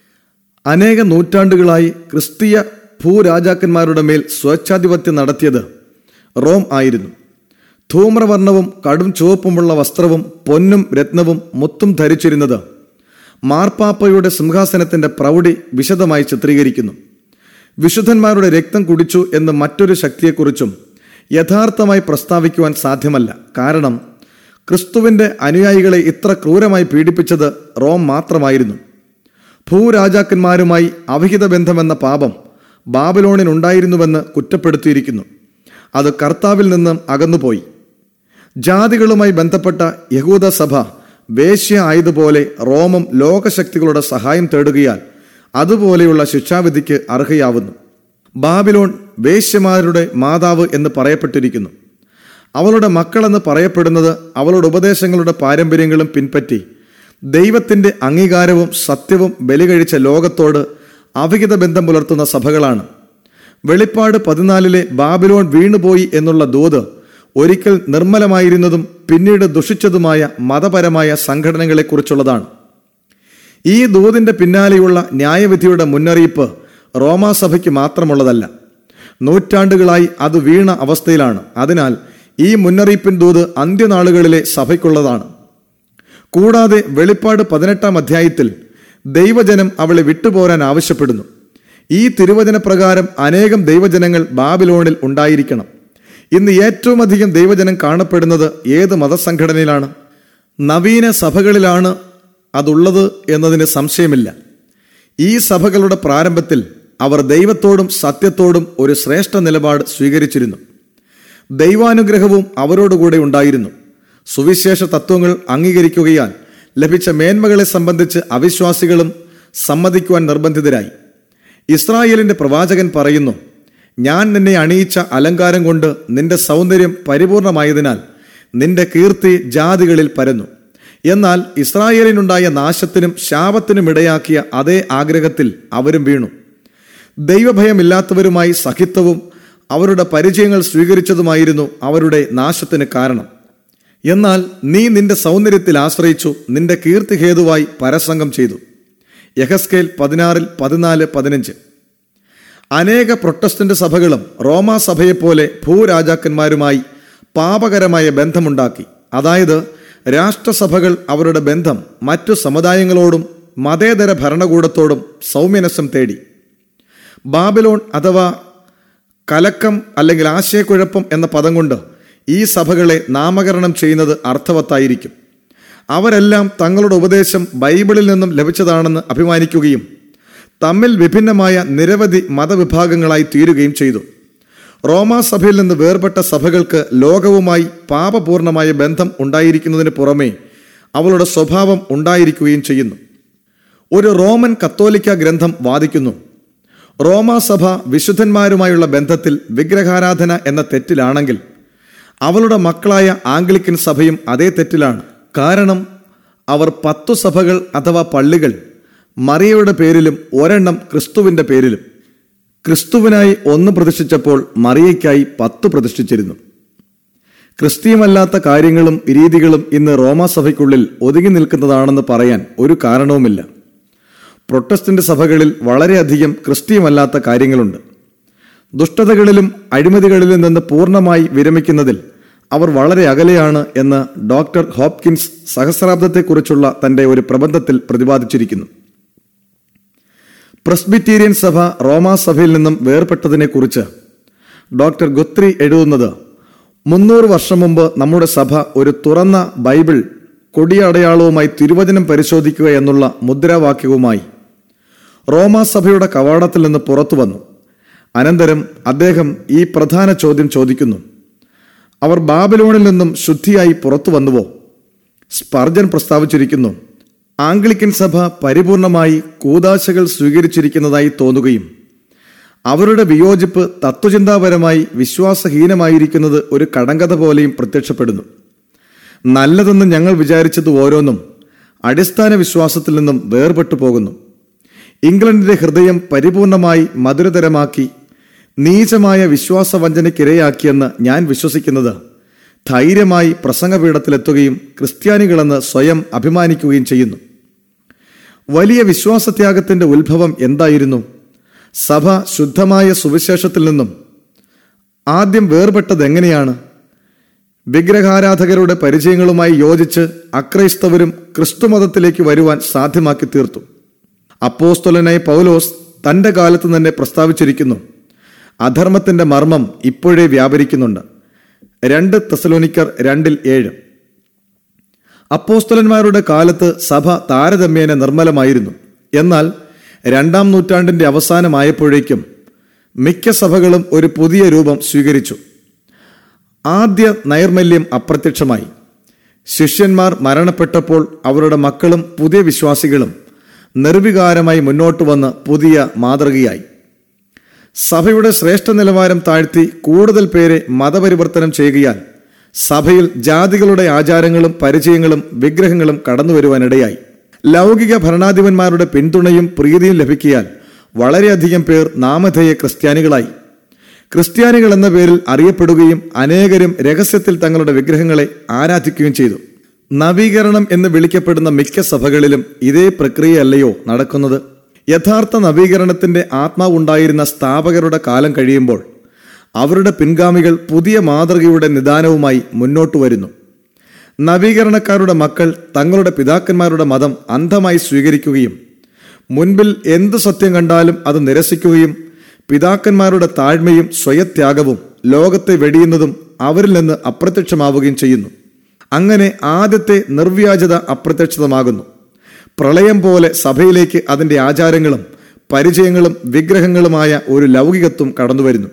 അനേക നൂറ്റാണ്ടുകളായി ക്രിസ്തീയ ഭൂരാജാക്കന്മാരുടെ മേൽ സ്വേച്ഛാധിപത്യം നടത്തിയത് റോം ആയിരുന്നു ധൂമ്രവർണ്ണവും കടും ചുവപ്പുമുള്ള വസ്ത്രവും പൊന്നും രത്നവും മുത്തും ധരിച്ചിരുന്നത് മാർപ്പാപ്പയുടെ സിംഹാസനത്തിന്റെ പ്രൗഢി വിശദമായി ചിത്രീകരിക്കുന്നു വിശുദ്ധന്മാരുടെ രക്തം കുടിച്ചു എന്ന് മറ്റൊരു ശക്തിയെക്കുറിച്ചും യഥാർത്ഥമായി പ്രസ്താവിക്കുവാൻ സാധ്യമല്ല കാരണം ക്രിസ്തുവിന്റെ അനുയായികളെ ഇത്ര ക്രൂരമായി പീഡിപ്പിച്ചത് റോം മാത്രമായിരുന്നു ഭൂരാജാക്കന്മാരുമായി അവിഹിത ബന്ധമെന്ന പാപം ബാബിലോണിനുണ്ടായിരുന്നുവെന്ന് കുറ്റപ്പെടുത്തിയിരിക്കുന്നു അത് കർത്താവിൽ നിന്നും അകന്നുപോയി ജാതികളുമായി ബന്ധപ്പെട്ട യഹൂദ സഭ വേശ്യ ആയതുപോലെ റോമം ലോകശക്തികളുടെ സഹായം തേടുകയാൽ അതുപോലെയുള്ള ശിക്ഷാവിധിക്ക് അർഹയാവുന്നു ബാബിലോൺ വേശ്യമാരുടെ മാതാവ് എന്ന് പറയപ്പെട്ടിരിക്കുന്നു അവളുടെ മക്കളെന്ന് പറയപ്പെടുന്നത് അവളുടെ ഉപദേശങ്ങളുടെ പാരമ്പര്യങ്ങളും പിൻപറ്റി ദൈവത്തിന്റെ അംഗീകാരവും സത്യവും ബലികഴിച്ച ലോകത്തോട് അവിഹിത ബന്ധം പുലർത്തുന്ന സഭകളാണ് വെളിപ്പാട് പതിനാലിലെ ബാബിലോൺ വീണുപോയി എന്നുള്ള ദൂത് ഒരിക്കൽ നിർമ്മലമായിരുന്നതും പിന്നീട് ദുഷിച്ചതുമായ മതപരമായ സംഘടനകളെക്കുറിച്ചുള്ളതാണ് ഈ ദൂതിന്റെ പിന്നാലെയുള്ള ന്യായവിധിയുടെ മുന്നറിയിപ്പ് റോമാസഭയ്ക്ക് മാത്രമുള്ളതല്ല നൂറ്റാണ്ടുകളായി അത് വീണ അവസ്ഥയിലാണ് അതിനാൽ ഈ മുന്നറിയിപ്പിൻ ദൂത് അന്ത്യനാളുകളിലെ സഭയ്ക്കുള്ളതാണ് കൂടാതെ വെളിപ്പാട് പതിനെട്ടാം അധ്യായത്തിൽ ദൈവജനം അവളെ വിട്ടുപോരാൻ ആവശ്യപ്പെടുന്നു ഈ തിരുവചന പ്രകാരം അനേകം ദൈവജനങ്ങൾ ബാബിലോണിൽ ഉണ്ടായിരിക്കണം ഇന്ന് ഏറ്റവും അധികം ദൈവജനം കാണപ്പെടുന്നത് ഏത് മതസംഘടനയിലാണ് നവീന സഭകളിലാണ് അതുള്ളത് എന്നതിന് സംശയമില്ല ഈ സഭകളുടെ പ്രാരംഭത്തിൽ അവർ ദൈവത്തോടും സത്യത്തോടും ഒരു ശ്രേഷ്ഠ നിലപാട് സ്വീകരിച്ചിരുന്നു ദൈവാനുഗ്രഹവും അവരോടുകൂടെ ഉണ്ടായിരുന്നു സുവിശേഷ തത്വങ്ങൾ അംഗീകരിക്കുകയാൽ ലഭിച്ച മേന്മകളെ സംബന്ധിച്ച് അവിശ്വാസികളും സമ്മതിക്കുവാൻ നിർബന്ധിതരായി ഇസ്രായേലിന്റെ പ്രവാചകൻ പറയുന്നു ഞാൻ നിന്നെ അണിയിച്ച അലങ്കാരം കൊണ്ട് നിന്റെ സൗന്ദര്യം പരിപൂർണമായതിനാൽ നിന്റെ കീർത്തി ജാതികളിൽ പരന്നു എന്നാൽ ഇസ്രായേലിനുണ്ടായ നാശത്തിനും ശാപത്തിനും ഇടയാക്കിയ അതേ ആഗ്രഹത്തിൽ അവരും വീണു ദൈവഭയമില്ലാത്തവരുമായി സഹിത്വവും അവരുടെ പരിചയങ്ങൾ സ്വീകരിച്ചതുമായിരുന്നു അവരുടെ നാശത്തിന് കാരണം എന്നാൽ നീ നിന്റെ സൗന്ദര്യത്തിൽ ആശ്രയിച്ചു നിന്റെ കീർത്തി ഹേതുവായി പരസംഗം ചെയ്തു യഹസ്കേൽ പതിനാറിൽ പതിനാല് പതിനഞ്ച് അനേക പ്രൊട്ടസ്റ്റന്റ് സഭകളും റോമാ സഭയെപ്പോലെ ഭൂരാജാക്കന്മാരുമായി പാപകരമായ ബന്ധമുണ്ടാക്കി അതായത് രാഷ്ട്രസഭകൾ അവരുടെ ബന്ധം മറ്റു സമുദായങ്ങളോടും മതേതര ഭരണകൂടത്തോടും സൗമ്യനസം തേടി ബാബിലോൺ അഥവാ കലക്കം അല്ലെങ്കിൽ ആശയക്കുഴപ്പം എന്ന പദം കൊണ്ട് ഈ സഭകളെ നാമകരണം ചെയ്യുന്നത് അർത്ഥവത്തായിരിക്കും അവരെല്ലാം തങ്ങളുടെ ഉപദേശം ബൈബിളിൽ നിന്നും ലഭിച്ചതാണെന്ന് അഭിമാനിക്കുകയും തമ്മിൽ വിഭിന്നമായ നിരവധി മതവിഭാഗങ്ങളായി തീരുകയും ചെയ്തു റോമാ സഭയിൽ നിന്ന് വേർപെട്ട സഭകൾക്ക് ലോകവുമായി പാപപൂർണമായ ബന്ധം ഉണ്ടായിരിക്കുന്നതിന് പുറമെ അവളുടെ സ്വഭാവം ഉണ്ടായിരിക്കുകയും ചെയ്യുന്നു ഒരു റോമൻ കത്തോലിക്ക ഗ്രന്ഥം വാദിക്കുന്നു റോമാ സഭ വിശുദ്ധന്മാരുമായുള്ള ബന്ധത്തിൽ വിഗ്രഹാരാധന എന്ന തെറ്റിലാണെങ്കിൽ അവളുടെ മക്കളായ ആംഗ്ലിക്കൻ സഭയും അതേ തെറ്റിലാണ് കാരണം അവർ പത്തു സഭകൾ അഥവാ പള്ളികൾ മറിയയുടെ പേരിലും ഒരെണ്ണം ക്രിസ്തുവിന്റെ പേരിലും ക്രിസ്തുവിനായി ഒന്ന് പ്രതിഷ്ഠിച്ചപ്പോൾ മറിയയ്ക്കായി പത്ത് പ്രതിഷ്ഠിച്ചിരുന്നു ക്രിസ്തീയമല്ലാത്ത കാര്യങ്ങളും രീതികളും ഇന്ന് റോമാസഭയ്ക്കുള്ളിൽ ഒതുങ്ങി നിൽക്കുന്നതാണെന്ന് പറയാൻ ഒരു കാരണവുമില്ല പ്രൊട്ടസ്റ്റന്റ് സഭകളിൽ വളരെയധികം ക്രിസ്തീയമല്ലാത്ത കാര്യങ്ങളുണ്ട് ദുഷ്ടതകളിലും അഴിമതികളിലും നിന്ന് പൂർണ്ണമായി വിരമിക്കുന്നതിൽ അവർ വളരെ അകലെയാണ് എന്ന് ഡോക്ടർ ഹോപ്കിൻസ് സഹസ്രാബ്ദത്തെക്കുറിച്ചുള്ള തന്റെ ഒരു പ്രബന്ധത്തിൽ പ്രതിപാദിച്ചിരിക്കുന്നു പ്രസ്ബിറ്റീരിയൻ സഭ റോമാ സഭയിൽ നിന്നും വേർപെട്ടതിനെക്കുറിച്ച് ഡോക്ടർ ഗുത്രി എഴുതുന്നത് മുന്നൂറ് വർഷം മുമ്പ് നമ്മുടെ സഭ ഒരു തുറന്ന ബൈബിൾ കൊടിയടയാളവുമായി തിരുവചനം പരിശോധിക്കുക എന്നുള്ള മുദ്രാവാക്യവുമായി റോമാ സഭയുടെ കവാടത്തിൽ നിന്ന് പുറത്തു വന്നു അനന്തരം അദ്ദേഹം ഈ പ്രധാന ചോദ്യം ചോദിക്കുന്നു അവർ ബാബിലോണിൽ നിന്നും ശുദ്ധിയായി പുറത്തു വന്നുവോ സ്പർജൻ പ്രസ്താവിച്ചിരിക്കുന്നു ആംഗ്ലിക്കൻ സഭ പരിപൂർണമായി കൂതാശകൾ സ്വീകരിച്ചിരിക്കുന്നതായി തോന്നുകയും അവരുടെ വിയോജിപ്പ് തത്വചിന്താപരമായി വിശ്വാസഹീനമായിരിക്കുന്നത് ഒരു കടങ്കഥ പോലെയും പ്രത്യക്ഷപ്പെടുന്നു നല്ലതെന്ന് ഞങ്ങൾ വിചാരിച്ചത് ഓരോന്നും അടിസ്ഥാന വിശ്വാസത്തിൽ നിന്നും വേർപെട്ടു പോകുന്നു ഇംഗ്ലണ്ടിന്റെ ഹൃദയം പരിപൂർണമായി മധുരതരമാക്കി നീചമായ വിശ്വാസവഞ്ചനയ്ക്കിരയാക്കിയെന്ന് ഞാൻ വിശ്വസിക്കുന്നത് ധൈര്യമായി പ്രസംഗപീഠത്തിലെത്തുകയും ക്രിസ്ത്യാനികളെന്ന് സ്വയം അഭിമാനിക്കുകയും ചെയ്യുന്നു വലിയ വിശ്വാസത്യാഗത്തിന്റെ ഉത്ഭവം എന്തായിരുന്നു സഭ ശുദ്ധമായ സുവിശേഷത്തിൽ നിന്നും ആദ്യം വേർപെട്ടത് എങ്ങനെയാണ് വിഗ്രഹാരാധകരുടെ പരിചയങ്ങളുമായി യോജിച്ച് അക്രൈസ്തവരും ക്രിസ്തുമതത്തിലേക്ക് വരുവാൻ സാധ്യമാക്കി തീർത്തു അപ്പോസ്തലനായ പൗലോസ് തന്റെ കാലത്ത് തന്നെ പ്രസ്താവിച്ചിരിക്കുന്നു അധർമ്മത്തിന്റെ മർമ്മം ഇപ്പോഴേ വ്യാപരിക്കുന്നുണ്ട് രണ്ട് തെസലോനിക്കർ രണ്ടിൽ ഏഴ് അപ്പോസ്തലന്മാരുടെ കാലത്ത് സഭ താരതമ്യേന നിർമ്മലമായിരുന്നു എന്നാൽ രണ്ടാം നൂറ്റാണ്ടിന്റെ അവസാനമായപ്പോഴേക്കും മിക്ക സഭകളും ഒരു പുതിയ രൂപം സ്വീകരിച്ചു ആദ്യ നൈർമല്യം അപ്രത്യക്ഷമായി ശിഷ്യന്മാർ മരണപ്പെട്ടപ്പോൾ അവരുടെ മക്കളും പുതിയ വിശ്വാസികളും നിർവികാരമായി മുന്നോട്ട് വന്ന് പുതിയ മാതൃകയായി സഭയുടെ ശ്രേഷ്ഠ നിലവാരം താഴ്ത്തി കൂടുതൽ പേരെ മതപരിവർത്തനം ചെയ്യുകയാൽ സഭയിൽ ജാതികളുടെ ആചാരങ്ങളും പരിചയങ്ങളും വിഗ്രഹങ്ങളും കടന്നുവരുവാനിടയായി ലൗകിക ഭരണാധിപന്മാരുടെ പിന്തുണയും പ്രീതിയും ലഭിക്കിയാൽ വളരെയധികം പേർ നാമധേയ ക്രിസ്ത്യാനികളായി ക്രിസ്ത്യാനികൾ എന്ന പേരിൽ അറിയപ്പെടുകയും അനേകരും രഹസ്യത്തിൽ തങ്ങളുടെ വിഗ്രഹങ്ങളെ ആരാധിക്കുകയും ചെയ്തു നവീകരണം എന്ന് വിളിക്കപ്പെടുന്ന മിക്ക സഭകളിലും ഇതേ പ്രക്രിയയല്ലയോ നടക്കുന്നത് യഥാർത്ഥ നവീകരണത്തിന്റെ ആത്മാവുണ്ടായിരുന്ന സ്ഥാപകരുടെ കാലം കഴിയുമ്പോൾ അവരുടെ പിൻഗാമികൾ പുതിയ മാതൃകയുടെ നിദാനവുമായി മുന്നോട്ടു വരുന്നു നവീകരണക്കാരുടെ മക്കൾ തങ്ങളുടെ പിതാക്കന്മാരുടെ മതം അന്ധമായി സ്വീകരിക്കുകയും മുൻപിൽ എന്ത് സത്യം കണ്ടാലും അത് നിരസിക്കുകയും പിതാക്കന്മാരുടെ താഴ്മയും സ്വയത്യാഗവും ലോകത്തെ വെടിയുന്നതും അവരിൽ നിന്ന് അപ്രത്യക്ഷമാവുകയും ചെയ്യുന്നു അങ്ങനെ ആദ്യത്തെ നിർവ്യാജത അപ്രത്യക്ഷിതമാകുന്നു പ്രളയം പോലെ സഭയിലേക്ക് അതിന്റെ ആചാരങ്ങളും പരിചയങ്ങളും വിഗ്രഹങ്ങളുമായ ഒരു ലൗകികത്വം കടന്നുവരുന്നു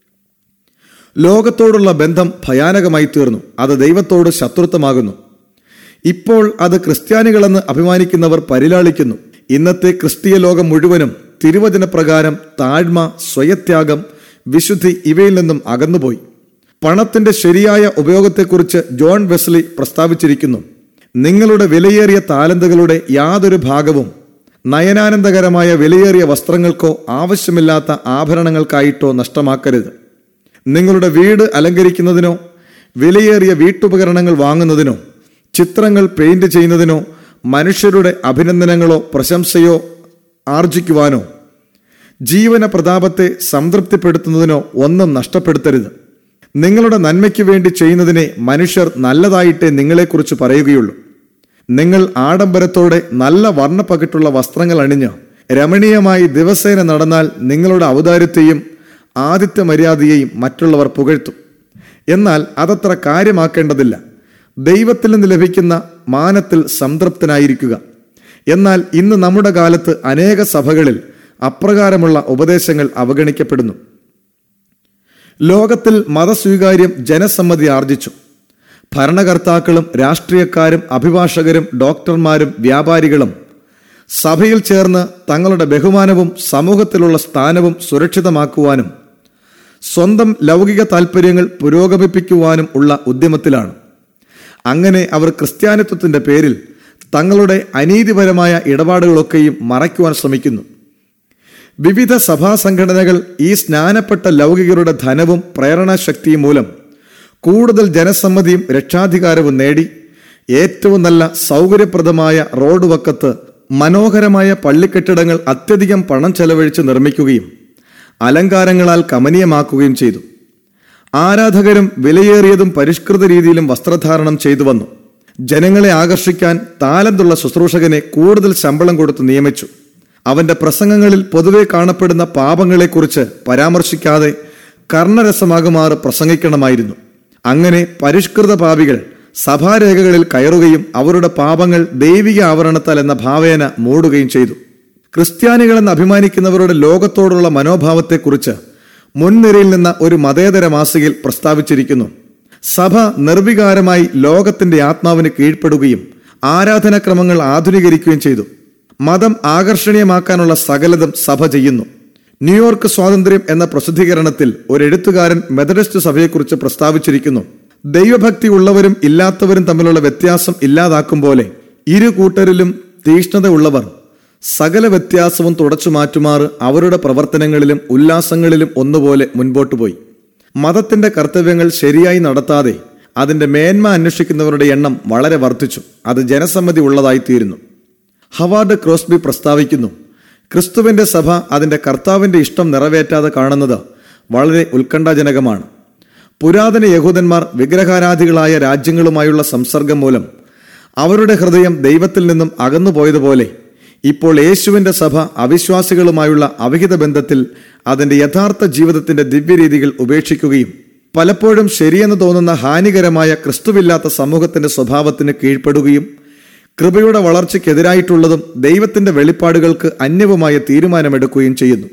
ലോകത്തോടുള്ള ബന്ധം ഭയാനകമായി തീർന്നു അത് ദൈവത്തോട് ശത്രുത്വമാകുന്നു ഇപ്പോൾ അത് ക്രിസ്ത്യാനികളെന്ന് അഭിമാനിക്കുന്നവർ പരിലാളിക്കുന്നു ഇന്നത്തെ ക്രിസ്തീയ ലോകം മുഴുവനും തിരുവചനപ്രകാരം താഴ്മ സ്വയത്യാഗം വിശുദ്ധി ഇവയിൽ നിന്നും അകന്നുപോയി പണത്തിന്റെ ശരിയായ ഉപയോഗത്തെക്കുറിച്ച് ജോൺ വെസ്ലി പ്രസ്താവിച്ചിരിക്കുന്നു നിങ്ങളുടെ വിലയേറിയ താലന്തുകളുടെ യാതൊരു ഭാഗവും നയനാനന്ദകരമായ വിലയേറിയ വസ്ത്രങ്ങൾക്കോ ആവശ്യമില്ലാത്ത ആഭരണങ്ങൾക്കായിട്ടോ നഷ്ടമാക്കരുത് നിങ്ങളുടെ വീട് അലങ്കരിക്കുന്നതിനോ വിലയേറിയ വീട്ടുപകരണങ്ങൾ വാങ്ങുന്നതിനോ ചിത്രങ്ങൾ പെയിന്റ് ചെയ്യുന്നതിനോ മനുഷ്യരുടെ അഭിനന്ദനങ്ങളോ പ്രശംസയോ ആർജിക്കുവാനോ ജീവന പ്രതാപത്തെ സംതൃപ്തിപ്പെടുത്തുന്നതിനോ ഒന്നും നഷ്ടപ്പെടുത്തരുത് നിങ്ങളുടെ നന്മയ്ക്ക് വേണ്ടി ചെയ്യുന്നതിനെ മനുഷ്യർ നല്ലതായിട്ടേ നിങ്ങളെക്കുറിച്ച് പറയുകയുള്ളൂ നിങ്ങൾ ആഡംബരത്തോടെ നല്ല വർണ്ണപ്പകിട്ടുള്ള വസ്ത്രങ്ങൾ അണിഞ്ഞ് രമണീയമായി ദിവസേന നടന്നാൽ നിങ്ങളുടെ ഔദാര്യത്തെയും ആദിത്യ മര്യാദയെയും മറ്റുള്ളവർ പുകഴ്ത്തും എന്നാൽ അതത്ര കാര്യമാക്കേണ്ടതില്ല ദൈവത്തിൽ നിന്ന് ലഭിക്കുന്ന മാനത്തിൽ സംതൃപ്തനായിരിക്കുക എന്നാൽ ഇന്ന് നമ്മുടെ കാലത്ത് അനേക സഭകളിൽ അപ്രകാരമുള്ള ഉപദേശങ്ങൾ അവഗണിക്കപ്പെടുന്നു ലോകത്തിൽ മതസ്വീകാര്യം ജനസമ്മതി ആർജിച്ചു ഭരണകർത്താക്കളും രാഷ്ട്രീയക്കാരും അഭിഭാഷകരും ഡോക്ടർമാരും വ്യാപാരികളും സഭയിൽ ചേർന്ന് തങ്ങളുടെ ബഹുമാനവും സമൂഹത്തിലുള്ള സ്ഥാനവും സുരക്ഷിതമാക്കുവാനും സ്വന്തം ലൗകിക താൽപ്പര്യങ്ങൾ പുരോഗമിപ്പിക്കുവാനും ഉള്ള ഉദ്യമത്തിലാണ് അങ്ങനെ അവർ ക്രിസ്ത്യാനിത്വത്തിന്റെ പേരിൽ തങ്ങളുടെ അനീതിപരമായ ഇടപാടുകളൊക്കെയും മറയ്ക്കുവാൻ ശ്രമിക്കുന്നു വിവിധ സഭാ സംഘടനകൾ ഈ സ്നാനപ്പെട്ട ലൗകികരുടെ ധനവും പ്രേരണാശക്തിയും മൂലം കൂടുതൽ ജനസമ്മതിയും രക്ഷാധികാരവും നേടി ഏറ്റവും നല്ല സൗകര്യപ്രദമായ റോഡ് വക്കത്ത് മനോഹരമായ പള്ളിക്കെട്ടിടങ്ങൾ അത്യധികം പണം ചെലവഴിച്ച് നിർമ്മിക്കുകയും അലങ്കാരങ്ങളാൽ കമനീയമാക്കുകയും ചെയ്തു ആരാധകരും വിലയേറിയതും പരിഷ്കൃത രീതിയിലും വസ്ത്രധാരണം ചെയ്തു വന്നു ജനങ്ങളെ ആകർഷിക്കാൻ താലന്തുള്ള ശുശ്രൂഷകനെ കൂടുതൽ ശമ്പളം കൊടുത്ത് നിയമിച്ചു അവന്റെ പ്രസംഗങ്ങളിൽ പൊതുവെ കാണപ്പെടുന്ന പാപങ്ങളെക്കുറിച്ച് പരാമർശിക്കാതെ കർണരസമാകുമാറ് പ്രസംഗിക്കണമായിരുന്നു അങ്ങനെ പരിഷ്കൃത പാപികൾ സഭാരേഖകളിൽ കയറുകയും അവരുടെ പാപങ്ങൾ ദൈവിക ആവരണത്താൽ എന്ന ഭാവേന മൂടുകയും ചെയ്തു ക്രിസ്ത്യാനികളെന്ന് അഭിമാനിക്കുന്നവരുടെ ലോകത്തോടുള്ള മനോഭാവത്തെക്കുറിച്ച് മുൻനിരയിൽ നിന്ന ഒരു മതേതര മാസികയിൽ പ്രസ്താവിച്ചിരിക്കുന്നു സഭ നിർവികാരമായി ലോകത്തിന്റെ ആത്മാവിന് കീഴ്പ്പെടുകയും ആരാധനാക്രമങ്ങൾ ആധുനീകരിക്കുകയും ചെയ്തു മതം ആകർഷണീയമാക്കാനുള്ള സകലതും സഭ ചെയ്യുന്നു ന്യൂയോർക്ക് സ്വാതന്ത്ര്യം എന്ന പ്രസിദ്ധീകരണത്തിൽ ഒരു എഴുത്തുകാരൻ മെത്തഡിസ്റ്റ് സഭയെക്കുറിച്ച് പ്രസ്താവിച്ചിരിക്കുന്നു ദൈവഭക്തി ഉള്ളവരും ഇല്ലാത്തവരും തമ്മിലുള്ള വ്യത്യാസം ഇല്ലാതാക്കും പോലെ ഇരു കൂട്ടരിലും തീഷ്ണത ഉള്ളവർ സകല വ്യത്യാസവും തുടച്ചു മാറ്റുമാറ് അവരുടെ പ്രവർത്തനങ്ങളിലും ഉല്ലാസങ്ങളിലും ഒന്നുപോലെ മുൻപോട്ടു പോയി മതത്തിന്റെ കർത്തവ്യങ്ങൾ ശരിയായി നടത്താതെ അതിന്റെ മേന്മ അന്വേഷിക്കുന്നവരുടെ എണ്ണം വളരെ വർദ്ധിച്ചു അത് ജനസമ്മതി ഉള്ളതായിത്തീരുന്നു ഹവാർഡ് ക്രോസ്ബി പ്രസ്താവിക്കുന്നു ക്രിസ്തുവിന്റെ സഭ അതിന്റെ കർത്താവിന്റെ ഇഷ്ടം നിറവേറ്റാതെ കാണുന്നത് വളരെ ഉത്കണ്ഠാജനകമാണ് പുരാതന യഹൂദന്മാർ വിഗ്രഹാരാധികളായ രാജ്യങ്ങളുമായുള്ള സംസർഗം മൂലം അവരുടെ ഹൃദയം ദൈവത്തിൽ നിന്നും അകന്നുപോയതുപോലെ ഇപ്പോൾ യേശുവിന്റെ സഭ അവിശ്വാസികളുമായുള്ള അവിഹിത ബന്ധത്തിൽ അതിന്റെ യഥാർത്ഥ ജീവിതത്തിന്റെ ദിവ്യരീതികൾ ഉപേക്ഷിക്കുകയും പലപ്പോഴും ശരിയെന്ന് തോന്നുന്ന ഹാനികരമായ ക്രിസ്തുവില്ലാത്ത സമൂഹത്തിന്റെ സ്വഭാവത്തിന് കീഴ്പ്പെടുകയും കൃപയുടെ വളർച്ചയ്ക്കെതിരായിട്ടുള്ളതും ദൈവത്തിന്റെ വെളിപ്പാടുകൾക്ക് അന്യവുമായ തീരുമാനമെടുക്കുകയും ചെയ്യുന്നു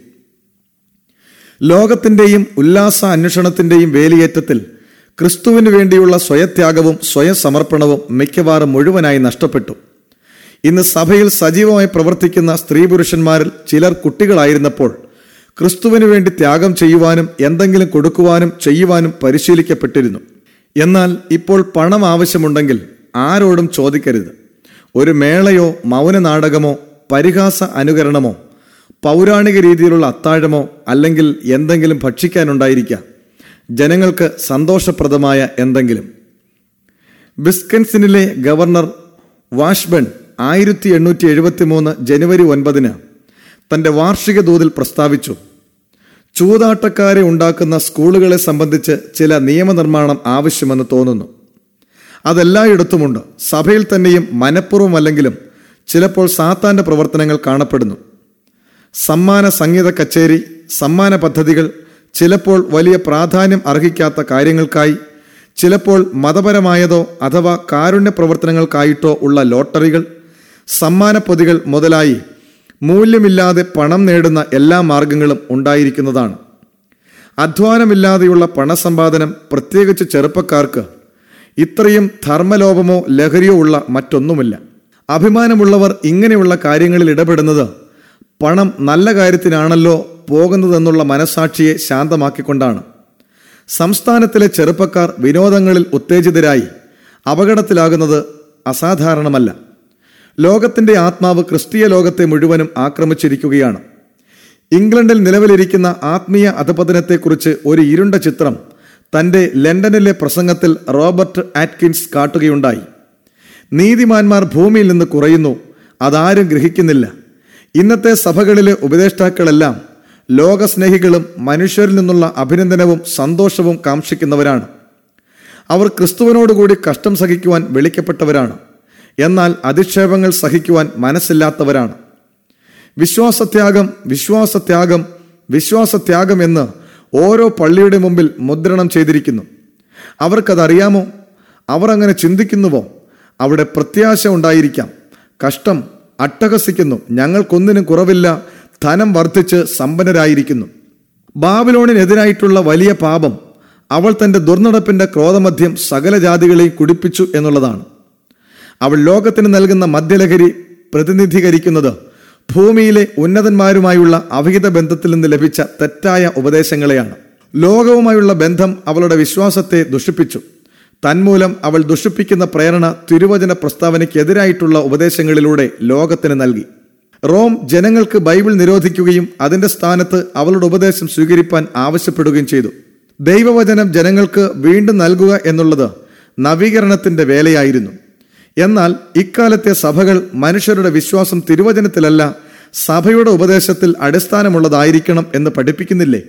ലോകത്തിന്റെയും ഉല്ലാസ അന്വേഷണത്തിന്റെയും വേലിയേറ്റത്തിൽ ക്രിസ്തുവിന് വേണ്ടിയുള്ള സ്വയത്യാഗവും സ്വയം സമർപ്പണവും മിക്കവാറും മുഴുവനായി നഷ്ടപ്പെട്ടു ഇന്ന് സഭയിൽ സജീവമായി പ്രവർത്തിക്കുന്ന സ്ത്രീ പുരുഷന്മാരിൽ ചിലർ കുട്ടികളായിരുന്നപ്പോൾ ക്രിസ്തുവിന് വേണ്ടി ത്യാഗം ചെയ്യുവാനും എന്തെങ്കിലും കൊടുക്കുവാനും ചെയ്യുവാനും പരിശീലിക്കപ്പെട്ടിരുന്നു എന്നാൽ ഇപ്പോൾ പണം ആവശ്യമുണ്ടെങ്കിൽ ആരോടും ചോദിക്കരുത് ഒരു മേളയോ മൗന നാടകമോ പരിഹാസ അനുകരണമോ പൗരാണിക രീതിയിലുള്ള അത്താഴമോ അല്ലെങ്കിൽ എന്തെങ്കിലും ഭക്ഷിക്കാനുണ്ടായിരിക്കാം ജനങ്ങൾക്ക് സന്തോഷപ്രദമായ എന്തെങ്കിലും ബിസ്കൻസിനിലെ ഗവർണർ വാഷ്ബൺ ആയിരത്തി എണ്ണൂറ്റി എഴുപത്തി മൂന്ന് ജനുവരി ഒൻപതിന് തന്റെ വാർഷിക ദൂതിൽ പ്രസ്താവിച്ചു ചൂതാട്ടക്കാരെ ഉണ്ടാക്കുന്ന സ്കൂളുകളെ സംബന്ധിച്ച് ചില നിയമനിർമ്മാണം ആവശ്യമെന്ന് തോന്നുന്നു അതെല്ലായിടത്തുമുണ്ട് സഭയിൽ തന്നെയും മനഃപൂർവ്വമല്ലെങ്കിലും ചിലപ്പോൾ സാത്താന്റെ പ്രവർത്തനങ്ങൾ കാണപ്പെടുന്നു സമ്മാന സംഗീത കച്ചേരി സമ്മാന പദ്ധതികൾ ചിലപ്പോൾ വലിയ പ്രാധാന്യം അർഹിക്കാത്ത കാര്യങ്ങൾക്കായി ചിലപ്പോൾ മതപരമായതോ അഥവാ കാരുണ്യ പ്രവർത്തനങ്ങൾക്കായിട്ടോ ഉള്ള ലോട്ടറികൾ സമ്മാനപ്പൊതികൾ മുതലായി മൂല്യമില്ലാതെ പണം നേടുന്ന എല്ലാ മാർഗങ്ങളും ഉണ്ടായിരിക്കുന്നതാണ് അധ്വാനമില്ലാതെയുള്ള പണസമ്പാദനം പ്രത്യേകിച്ച് ചെറുപ്പക്കാർക്ക് ഇത്രയും ധർമ്മലോപമോ ലഹരിയോ ഉള്ള മറ്റൊന്നുമില്ല അഭിമാനമുള്ളവർ ഇങ്ങനെയുള്ള കാര്യങ്ങളിൽ ഇടപെടുന്നത് പണം നല്ല കാര്യത്തിനാണല്ലോ പോകുന്നതെന്നുള്ള മനസാക്ഷിയെ ശാന്തമാക്കിക്കൊണ്ടാണ് സംസ്ഥാനത്തിലെ ചെറുപ്പക്കാർ വിനോദങ്ങളിൽ ഉത്തേജിതരായി അപകടത്തിലാകുന്നത് അസാധാരണമല്ല ലോകത്തിന്റെ ആത്മാവ് ക്രിസ്തീയ ലോകത്തെ മുഴുവനും ആക്രമിച്ചിരിക്കുകയാണ് ഇംഗ്ലണ്ടിൽ നിലവിലിരിക്കുന്ന ആത്മീയ അധപതനത്തെക്കുറിച്ച് ഒരു ഇരുണ്ട ചിത്രം തന്റെ ലണ്ടനിലെ പ്രസംഗത്തിൽ റോബർട്ട് ആറ്റ്കിൻസ് കാട്ടുകയുണ്ടായി നീതിമാന്മാർ ഭൂമിയിൽ നിന്ന് കുറയുന്നു അതാരും ഗ്രഹിക്കുന്നില്ല ഇന്നത്തെ സഭകളിലെ ഉപദേഷ്ടാക്കളെല്ലാം ലോകസ്നേഹികളും മനുഷ്യരിൽ നിന്നുള്ള അഭിനന്ദനവും സന്തോഷവും കാക്ഷിക്കുന്നവരാണ് അവർ ക്രിസ്തുവിനോടുകൂടി കഷ്ടം സഹിക്കുവാൻ വിളിക്കപ്പെട്ടവരാണ് എന്നാൽ അധിക്ഷേപങ്ങൾ സഹിക്കുവാൻ മനസ്സില്ലാത്തവരാണ് വിശ്വാസത്യാഗം വിശ്വാസത്യാഗം വിശ്വാസത്യാഗം എന്ന് ഓരോ പള്ളിയുടെ മുമ്പിൽ മുദ്രണം ചെയ്തിരിക്കുന്നു അവർക്കതറിയാമോ അവർ അങ്ങനെ ചിന്തിക്കുന്നുവോ അവിടെ പ്രത്യാശ ഉണ്ടായിരിക്കാം കഷ്ടം അട്ടഹസിക്കുന്നു ഞങ്ങൾക്കൊന്നിനും കുറവില്ല ധനം വർദ്ധിച്ച് സമ്പന്നരായിരിക്കുന്നു ബാബിലോണിനെതിരായിട്ടുള്ള വലിയ പാപം അവൾ തന്റെ ദുർനടപ്പിന്റെ ക്രോധമധ്യം സകല ജാതികളെയും കുടിപ്പിച്ചു എന്നുള്ളതാണ് അവൾ ലോകത്തിന് നൽകുന്ന മദ്യലഹരി പ്രതിനിധീകരിക്കുന്നത് ഭൂമിയിലെ ഉന്നതന്മാരുമായുള്ള അവിഹിത ബന്ധത്തിൽ നിന്ന് ലഭിച്ച തെറ്റായ ഉപദേശങ്ങളെയാണ് ലോകവുമായുള്ള ബന്ധം അവളുടെ വിശ്വാസത്തെ ദുഷിപ്പിച്ചു തന്മൂലം അവൾ ദുഷിപ്പിക്കുന്ന പ്രേരണ തിരുവചന പ്രസ്താവനയ്ക്കെതിരായിട്ടുള്ള ഉപദേശങ്ങളിലൂടെ ലോകത്തിന് നൽകി റോം ജനങ്ങൾക്ക് ബൈബിൾ നിരോധിക്കുകയും അതിന്റെ സ്ഥാനത്ത് അവളുടെ ഉപദേശം സ്വീകരിപ്പാൻ ആവശ്യപ്പെടുകയും ചെയ്തു ദൈവവചനം ജനങ്ങൾക്ക് വീണ്ടും നൽകുക എന്നുള്ളത് നവീകരണത്തിന്റെ വേലയായിരുന്നു എന്നാൽ ഇക്കാലത്തെ സഭകൾ മനുഷ്യരുടെ വിശ്വാസം തിരുവചനത്തിലല്ല സഭയുടെ ഉപദേശത്തിൽ അടിസ്ഥാനമുള്ളതായിരിക്കണം എന്ന് പഠിപ്പിക്കുന്നില്ലേ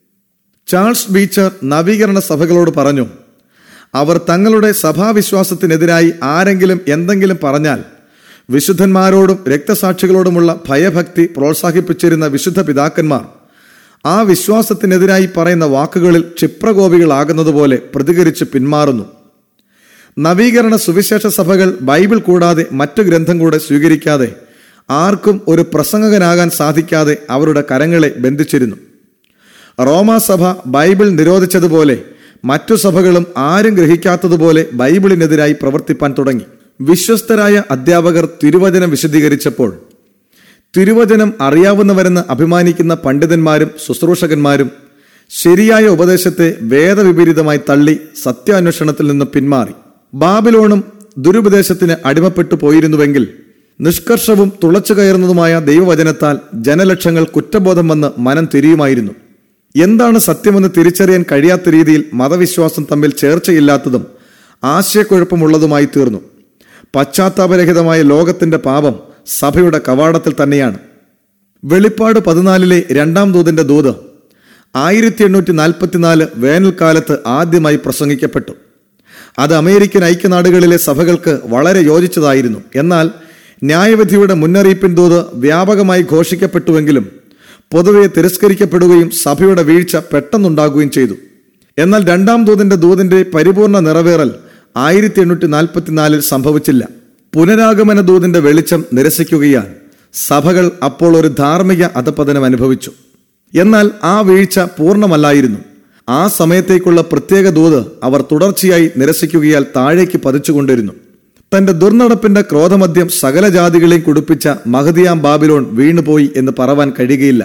ചാൾസ് ബീച്ചർ നവീകരണ സഭകളോട് പറഞ്ഞു അവർ തങ്ങളുടെ സഭാവിശ്വാസത്തിനെതിരായി ആരെങ്കിലും എന്തെങ്കിലും പറഞ്ഞാൽ വിശുദ്ധന്മാരോടും രക്തസാക്ഷികളോടുമുള്ള ഭയഭക്തി പ്രോത്സാഹിപ്പിച്ചിരുന്ന വിശുദ്ധ പിതാക്കന്മാർ ആ വിശ്വാസത്തിനെതിരായി പറയുന്ന വാക്കുകളിൽ ക്ഷിപ്രകോപികളാകുന്നതുപോലെ പ്രതികരിച്ച് പിന്മാറുന്നു നവീകരണ സുവിശേഷ സഭകൾ ബൈബിൾ കൂടാതെ മറ്റു ഗ്രന്ഥം കൂടെ സ്വീകരിക്കാതെ ആർക്കും ഒരു പ്രസംഗകനാകാൻ സാധിക്കാതെ അവരുടെ കരങ്ങളെ ബന്ധിച്ചിരുന്നു റോമാസഭ ബൈബിൾ നിരോധിച്ചതുപോലെ മറ്റു സഭകളും ആരും ഗ്രഹിക്കാത്തതുപോലെ ബൈബിളിനെതിരായി പ്രവർത്തിപ്പാൻ തുടങ്ങി വിശ്വസ്തരായ അധ്യാപകർ തിരുവചനം വിശദീകരിച്ചപ്പോൾ തിരുവചനം അറിയാവുന്നവരെന്ന് അഭിമാനിക്കുന്ന പണ്ഡിതന്മാരും ശുശ്രൂഷകന്മാരും ശരിയായ ഉപദേശത്തെ വേദവിപരീതമായി തള്ളി സത്യാന്വേഷണത്തിൽ നിന്ന് പിന്മാറി ബാബിലോണും ദുരുപദേശത്തിന് അടിമപ്പെട്ടു പോയിരുന്നുവെങ്കിൽ നിഷ്കർഷവും തുളച്ചു കയറുന്നതുമായ ദൈവവചനത്താൽ ജനലക്ഷങ്ങൾ കുറ്റബോധം വന്ന് മനം തിരിയുമായിരുന്നു എന്താണ് സത്യമെന്ന് തിരിച്ചറിയാൻ കഴിയാത്ത രീതിയിൽ മതവിശ്വാസം തമ്മിൽ ചേർച്ചയില്ലാത്തതും ആശയക്കുഴപ്പമുള്ളതുമായി തീർന്നു പശ്ചാത്താപരഹിതമായ ലോകത്തിന്റെ പാപം സഭയുടെ കവാടത്തിൽ തന്നെയാണ് വെളിപ്പാട് പതിനാലിലെ രണ്ടാം ദൂതന്റെ ദൂത് ആയിരത്തി എണ്ണൂറ്റി നാൽപ്പത്തിനാല് വേനൽക്കാലത്ത് ആദ്യമായി പ്രസംഗിക്കപ്പെട്ടു അത് അമേരിക്കൻ ഐക്യനാടുകളിലെ സഭകൾക്ക് വളരെ യോജിച്ചതായിരുന്നു എന്നാൽ ന്യായവിധിയുടെ മുന്നറിയിപ്പിൻ ദൂത് വ്യാപകമായി ഘോഷിക്കപ്പെട്ടുവെങ്കിലും പൊതുവെ തിരസ്കരിക്കപ്പെടുകയും സഭയുടെ വീഴ്ച പെട്ടെന്നുണ്ടാകുകയും ചെയ്തു എന്നാൽ രണ്ടാം ദൂതന്റെ ദൂതിന്റെ പരിപൂർണ നിറവേറൽ ആയിരത്തി എണ്ണൂറ്റി നാൽപ്പത്തിനാലിൽ സംഭവിച്ചില്ല പുനരാഗമന ദൂതിന്റെ വെളിച്ചം നിരസിക്കുകയാൽ സഭകൾ അപ്പോൾ ഒരു ധാർമ്മിക അധപതനം അനുഭവിച്ചു എന്നാൽ ആ വീഴ്ച പൂർണ്ണമല്ലായിരുന്നു ആ സമയത്തേക്കുള്ള പ്രത്യേക ദൂത് അവർ തുടർച്ചയായി നിരസിക്കുകയാൽ താഴേക്ക് പതിച്ചുകൊണ്ടിരുന്നു തന്റെ ദുർനടപ്പിന്റെ ക്രോധമദ്യം സകല ജാതികളെയും കുടിപ്പിച്ച മഹദിയാം ബാബിലോൺ വീണുപോയി എന്ന് പറവാൻ കഴിയുകയില്ല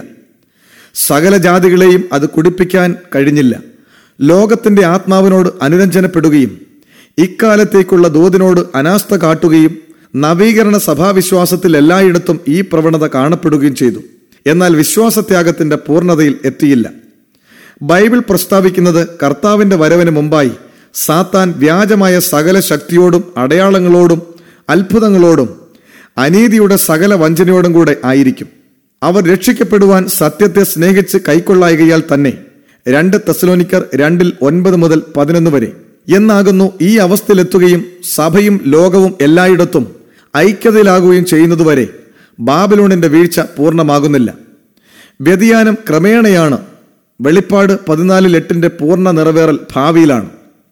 സകല ജാതികളെയും അത് കുടിപ്പിക്കാൻ കഴിഞ്ഞില്ല ലോകത്തിന്റെ ആത്മാവിനോട് അനുരഞ്ജനപ്പെടുകയും ഇക്കാലത്തേക്കുള്ള ദൂതിനോട് അനാസ്ഥ കാട്ടുകയും നവീകരണ സഭാവിശ്വാസത്തിൽ എല്ലായിടത്തും ഈ പ്രവണത കാണപ്പെടുകയും ചെയ്തു എന്നാൽ വിശ്വാസത്യാഗത്തിന്റെ പൂർണ്ണതയിൽ എത്തിയില്ല ബൈബിൾ പ്രസ്താവിക്കുന്നത് കർത്താവിന്റെ വരവിന് മുമ്പായി സാത്താൻ വ്യാജമായ സകല ശക്തിയോടും അടയാളങ്ങളോടും അത്ഭുതങ്ങളോടും അനീതിയുടെ സകല വഞ്ചനയോടും കൂടെ ആയിരിക്കും അവർ രക്ഷിക്കപ്പെടുവാൻ സത്യത്തെ സ്നേഹിച്ച് കൈക്കൊള്ളായകയാൽ തന്നെ രണ്ട് തെസലോനിക്കർ രണ്ടിൽ ഒൻപത് മുതൽ പതിനൊന്ന് വരെ എന്നാകുന്നു ഈ അവസ്ഥയിലെത്തുകയും സഭയും ലോകവും എല്ലായിടത്തും ഐക്യതയിലാകുകയും ചെയ്യുന്നതുവരെ ബാബിലോണിന്റെ വീഴ്ച പൂർണ്ണമാകുന്നില്ല വ്യതിയാനം ക്രമേണയാണ് വെളിപ്പാട് പതിനാലിൽ എട്ടിന്റെ പൂർണ്ണ നിറവേറൽ ഭാവിയിലാണ്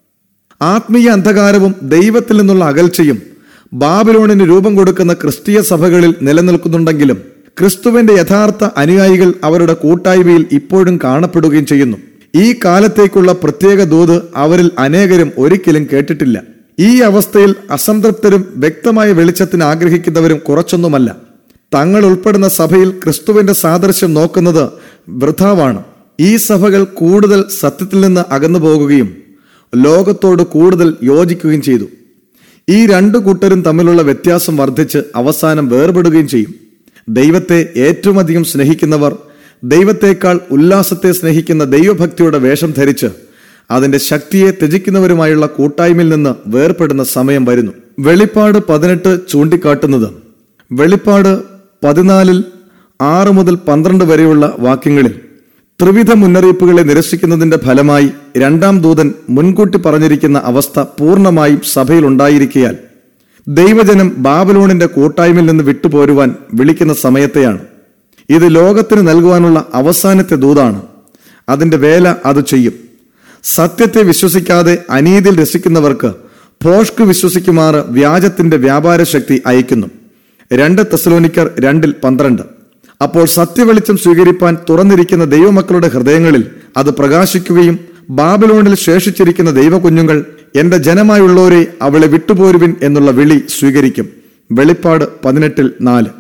ആത്മീയ അന്ധകാരവും ദൈവത്തിൽ നിന്നുള്ള അകൽച്ചയും ബാബിലോണിന് രൂപം കൊടുക്കുന്ന ക്രിസ്തീയ സഭകളിൽ നിലനിൽക്കുന്നുണ്ടെങ്കിലും ക്രിസ്തുവിന്റെ യഥാർത്ഥ അനുയായികൾ അവരുടെ കൂട്ടായ്മയിൽ ഇപ്പോഴും കാണപ്പെടുകയും ചെയ്യുന്നു ഈ കാലത്തേക്കുള്ള പ്രത്യേക ദൂത് അവരിൽ അനേകരും ഒരിക്കലും കേട്ടിട്ടില്ല ഈ അവസ്ഥയിൽ അസംതൃപ്തരും വ്യക്തമായ വെളിച്ചത്തിന് ആഗ്രഹിക്കുന്നവരും കുറച്ചൊന്നുമല്ല തങ്ങൾ ഉൾപ്പെടുന്ന സഭയിൽ ക്രിസ്തുവിന്റെ സാദൃശ്യം നോക്കുന്നത് വൃഥാവാണ് ഈ സഭകൾ കൂടുതൽ സത്യത്തിൽ നിന്ന് അകന്നു പോകുകയും ലോകത്തോട് കൂടുതൽ യോജിക്കുകയും ചെയ്തു ഈ രണ്ടു കൂട്ടരും തമ്മിലുള്ള വ്യത്യാസം വർദ്ധിച്ച് അവസാനം വേർപെടുകയും ചെയ്യും ദൈവത്തെ ഏറ്റവും അധികം സ്നേഹിക്കുന്നവർ ദൈവത്തെക്കാൾ ഉല്ലാസത്തെ സ്നേഹിക്കുന്ന ദൈവഭക്തിയുടെ വേഷം ധരിച്ച് അതിന്റെ ശക്തിയെ ത്യജിക്കുന്നവരുമായുള്ള കൂട്ടായ്മയിൽ നിന്ന് വേർപെടുന്ന സമയം വരുന്നു വെളിപ്പാട് പതിനെട്ട് ചൂണ്ടിക്കാട്ടുന്നത് വെളിപ്പാട് പതിനാലിൽ ആറ് മുതൽ പന്ത്രണ്ട് വരെയുള്ള വാക്യങ്ങളിൽ ത്രിവിധ മുന്നറിയിപ്പുകളെ നിരസിക്കുന്നതിന്റെ ഫലമായി രണ്ടാം ദൂതൻ മുൻകൂട്ടി പറഞ്ഞിരിക്കുന്ന അവസ്ഥ പൂർണ്ണമായും സഭയിൽ ഉണ്ടായിരിക്കയാൽ ദൈവജനം ബാബിലോണിന്റെ കൂട്ടായ്മയിൽ നിന്ന് വിട്ടുപോരുവാൻ വിളിക്കുന്ന സമയത്തെയാണ് ഇത് ലോകത്തിന് നൽകുവാനുള്ള അവസാനത്തെ ദൂതാണ് അതിന്റെ വേല അത് ചെയ്യും സത്യത്തെ വിശ്വസിക്കാതെ അനീതിയിൽ രസിക്കുന്നവർക്ക് ഭോഷ്ക് വിശ്വസിക്കുമാറ് വ്യാജത്തിന്റെ വ്യാപാര ശക്തി അയക്കുന്നു രണ്ട് തെസലോനിക്കർ രണ്ടിൽ പന്ത്രണ്ട് അപ്പോൾ സത്യവെളിച്ചം സ്വീകരിപ്പാൻ തുറന്നിരിക്കുന്ന ദൈവമക്കളുടെ ഹൃദയങ്ങളിൽ അത് പ്രകാശിക്കുകയും ബാബിലോണിൽ ശേഷിച്ചിരിക്കുന്ന ദൈവകുഞ്ഞുങ്ങൾ എന്റെ ജനമായുള്ളവരെ അവളെ വിട്ടുപോരുവിൻ എന്നുള്ള വിളി സ്വീകരിക്കും വെളിപ്പാട് പതിനെട്ടിൽ നാല്